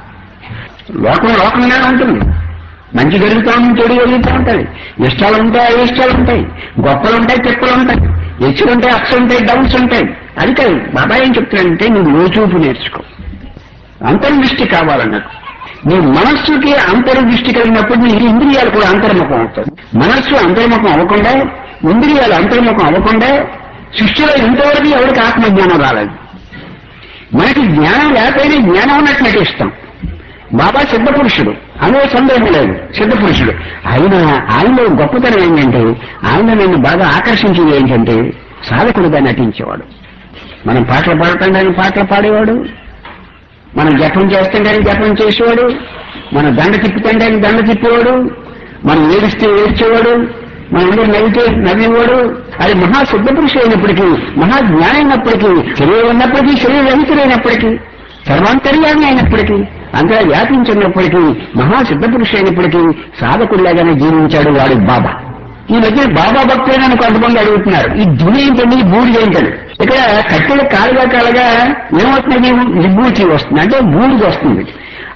A: లోకం లోకంగానే ఉంటుంది మంచి జరుగుతూ ఉంటుంది చెడు జరుగుతూ ఉంటుంది ఇష్టాలు ఉంటాయి అయిష్టాలు ఉంటాయి గొప్పలు ఉంటాయి తిప్పలు ఉంటాయి హెచ్చులు ఉంటాయి అప్స్ ఉంటాయి డౌన్స్ ఉంటాయి అది కాదు బాబాయ్ ఏం చెప్తాడంటే నువ్వు లోచూపు నేర్చుకో అంతర్దృష్టి కావాలన్నట్టు నీ మనస్సుకి అంతర్దృష్టి కలిగినప్పుడు నీ ఇంద్రియాలు కూడా అంతర్ముఖం అవుతాయి మనస్సు అంతర్ముఖం అవ్వకుండా ఇంద్రియాలు అంతర్ముఖం అవ్వకుండా సృష్టిలో ఇంతవరకు ఎవరికి ఆత్మజ్ఞానం రాలేదు మనకి జ్ఞానం లేకపోయినా జ్ఞానం ఉన్నట్టు నటిస్తాం బాబా సిద్ధ పురుషుడు అనే సందేహం లేదు సిద్ధ పురుషుడు ఆయన ఆయనలో గొప్పతనం ఏంటంటే ఆయన నన్ను బాగా ఆకర్షించింది ఏంటంటే సాధకుడుగా నటించేవాడు మనం పాటలు పాడతాడని పాటలు పాడేవాడు మనం జపం చేస్తుండని జపం చేసేవాడు మనం దండ తిప్పుతుండని దండ తిప్పేవాడు మనం ఏడిస్తే ఏడ్చేవాడు మనం అందరూ నవ్వితే నవ్వేవాడు అది మహా శుద్ధ పురుషుడు అయినప్పటికీ మహా జ్ఞానం అయినప్పటికీ శరీరం ఉన్నప్పటికీ శరీర రహితుడైనప్పటికీ సర్వాంతర్యాన్ని అయినప్పటికీ అంతగా వ్యాపించినప్పటికీ మహా సిద్ధ పురుషుడు అయినప్పటికీ సాధకుడిలాగానే జీవించాడు వాడు బాబా ఈ మధ్య బాబా భక్తులని కొంతమంది అడుగుతున్నారు ఈ ధుని ఏంటండి బూడిద ఏంటండి ఇక్కడ కట్టెలు కాలుగా కాలుగా ఏమవుతున్నది విభూతి వస్తుంది అంటే బూడిద వస్తుంది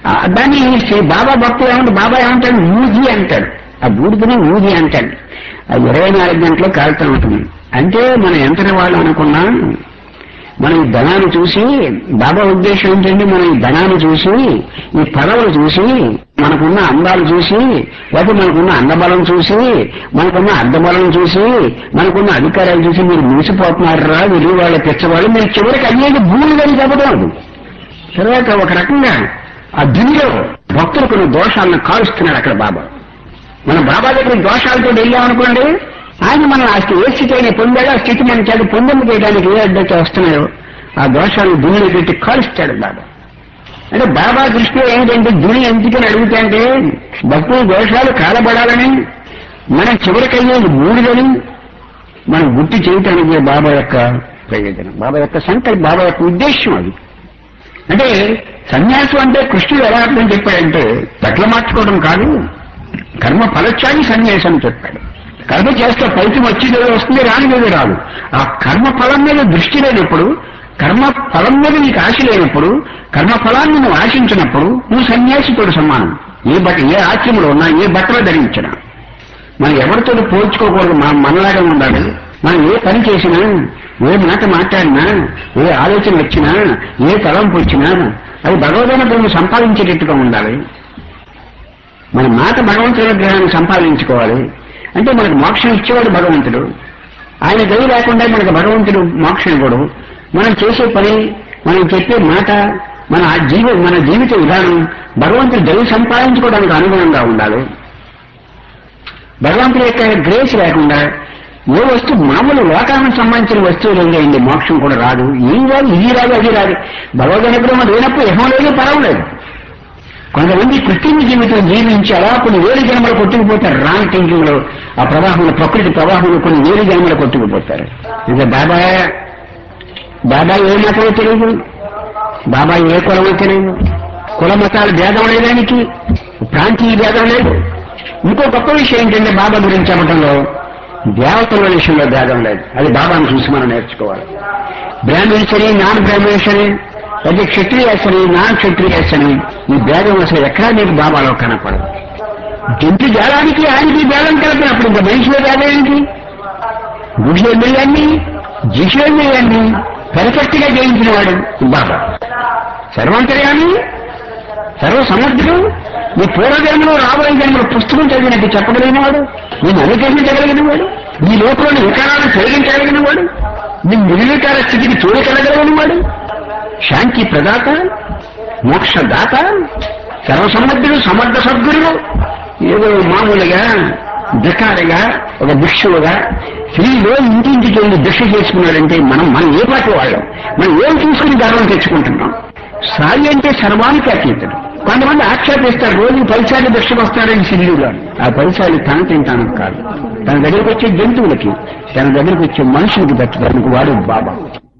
A: ఆ దాన్ని శ్రీ బాబా భక్తులు ఏమంటే బాబా ఏమంటాడు ఊజి అంటాడు ఆ బూడిదని ఊజి అంటాడు ఆ ఇరవై నాలుగు గంటలు కాలుతూ ఉంటుంది అంటే మనం ఎంతటి వాళ్ళు అనుకున్నా మనం ఈ ధనాన్ని చూసి బాబా ఉద్దేశం ఏంటంటే మనం ఈ ధనాన్ని చూసి ఈ పదవులు చూసి మనకున్న అందాలు చూసి లేకపోతే మనకున్న అందబలం చూసి మనకున్న అర్ధబలం చూసి మనకున్న అధికారాలు చూసి మీరు మురిసిపోతున్నారు రా వీళ్ళు వాళ్ళ పిచ్చవాళ్ళు మీరు చివరికి అయ్యేది భూమి అని చెప్పడం అది తర్వాత ఒక రకంగా ఆ దునిలో భక్తులు కొన్ని దోషాలను కాలుస్తున్నాడు అక్కడ బాబా మన బాబా దగ్గర దోషాలతో వెళ్ళామనుకోండి ఆయన మనం ఆ స్థితి- ఏ స్థితి అయినా పొందాడో ఆ స్థితి మన చేత పొందము చేయడానికి ఏ అడ్డైతే వస్తున్నాయో ఆ దోషాలను దునిలో పెట్టి కాలుస్తాడు బాబా అంటే బాబా దృష్టిలో ఏంటంటే దుని ఎందుకని అడుగుతాంటే భక్తుల దోషాలు కాలబడాలని మనం చివరికయ్యేది మూడుదని మనం గుర్తు చేయటానికి బాబా యొక్క ప్రయోజనం బాబా యొక్క సంకల్ప బాబా యొక్క ఉద్దేశం అది అంటే సన్యాసం అంటే కృష్ణుడు ఎలా అర్థం చెప్పాడంటే పట్ల మార్చుకోవడం కాదు కర్మ ఫలత్యాన్ని సన్యాసం చెప్పాడు కర్మ చేస్తే ఫలితం వచ్చేది వస్తుంది రానిది రాదు ఆ కర్మ ఫలం మీద దృష్టి లేనప్పుడు కర్మ ఫలం మీద నీకు ఆశ లేనప్పుడు కర్మ ఫలాన్ని నువ్వు ఆశించినప్పుడు నువ్వు సన్యాసితోడు సమానం ఏ బట్ట ఏ ఆశ్రమంలో ఉన్నా ఏ బట్టలు ధరించినా మనం ఎవరితో పోల్చుకోకూడదు మనం మనలాగా ఉండాలి మనం ఏ పని చేసినా ఏ మాట మాట్లాడినా ఏ ఆలోచన వచ్చినా ఏ తలంపు వచ్చినా అది భగవద్గీతను సంపాదించేటట్టుగా ఉండాలి మన మాట భగవంతుడి గ్రహాన్ని సంపాదించుకోవాలి అంటే మనకు మోక్షం ఇచ్చేవాడు భగవంతుడు ఆయన దయ లేకుండా మనకు భగవంతుడు మోక్షం ఇవ్వడు మనం చేసే పని మనం చెప్పే మాట మన ఆ జీవ మన జీవిత విధానం భగవంతుడు దయ సంపాదించుకోవడానికి అనుగుణంగా ఉండాలి భగవంతుడి యొక్క గ్రేస్ లేకుండా ఏ వస్తువు మామూలు లోకానికి సంబంధించిన వస్తువులు లేదండి మోక్షం కూడా రాదు ఏం రాదు ఇది రాదు అది రాదు భగవద్ అనుగ్రహం లేనప్పుడు ఏమో లేదు పర్వాలేదు కొంతమంది కృత్రిమ జీవితం జీవించి అలా కొన్ని వేలు జన్మలు కొట్టుకుపోతారు రాంగ్ థింకింగ్ లో ఆ ప్రవాహంలో ప్రకృతి ప్రవాహంలో కొన్ని వేలు జన్మలు కొట్టుకుపోతారు ఇంకా బాబా బాబా ఏ మతమో తెలియదు బాబా ఏ కులమో తెలియదు కుల మతాల భేదం లేదానికి ప్రాంతీయ భేదం లేదు ఇంకో గొప్ప విషయం ఏంటంటే బాబా గురించి చెప్పడంలో దేవతల విషయంలో భేదం లేదు అది బాబాను చూసి మనం నేర్చుకోవాలి బ్రాహ్మణ్స్ అని నాన్ బ్రాహ్మణ్స్ అని అది క్షత్రియాస్ అని నాన్ క్షత్రియాస్ అని ఈ భేదం అసలు ఎక్కడా నీకు బాబాలో కనపడదు జంతు జాలానికి ఆయనకి భేదం కలిపినప్పుడు ఇంకా మనిషిలో భేదం ఏంటి గుహేంద్రియాన్ని జిషేంద్రియాన్ని పెర్ఫెక్ట్ గా జయించిన వాడు బాబా సర్వాంతర్యాన్ని సర్వసమర్థుడు నీ పూర్వజన్మలో రాబోయే జన్మలో పుస్తకం చదివినట్టు చెప్పగలిగిన వాడు నేను అనుగ్రహించగలిగిన వాడు నీ లోపల వికారాలను తొలగించగలిగిన వాడు నీ నిర్వికార స్థితికి చూడగలగలిగిన వాడు శాంతి ప్రదాత మోక్షదాత సర్వసమర్థుడు సమర్థ సద్గురువు ఏదో మామూలుగా భికారిగా ఒక భిక్షువుగా స్త్రీలో ఇంటింటికి వెళ్ళి భిక్ష చేసుకున్నాడంటే మనం మనం ఏ పాటి వాళ్ళం మనం ఏం తీసుకుని గర్వం తెచ్చుకుంటున్నాం సాయి అంటే సర్వానికి అతీతుడు కొంతమంది ఆక్షేపిస్తారు రోజు పైసాలు భిక్షకు వస్తారని సిల్లుగా ఆ పైసాలు తన తింటాను కాదు తన దగ్గరికి వచ్చే జంతువులకి తన దగ్గరికి వచ్చే మనుషులకి పెట్టడానికి వాడు బాబా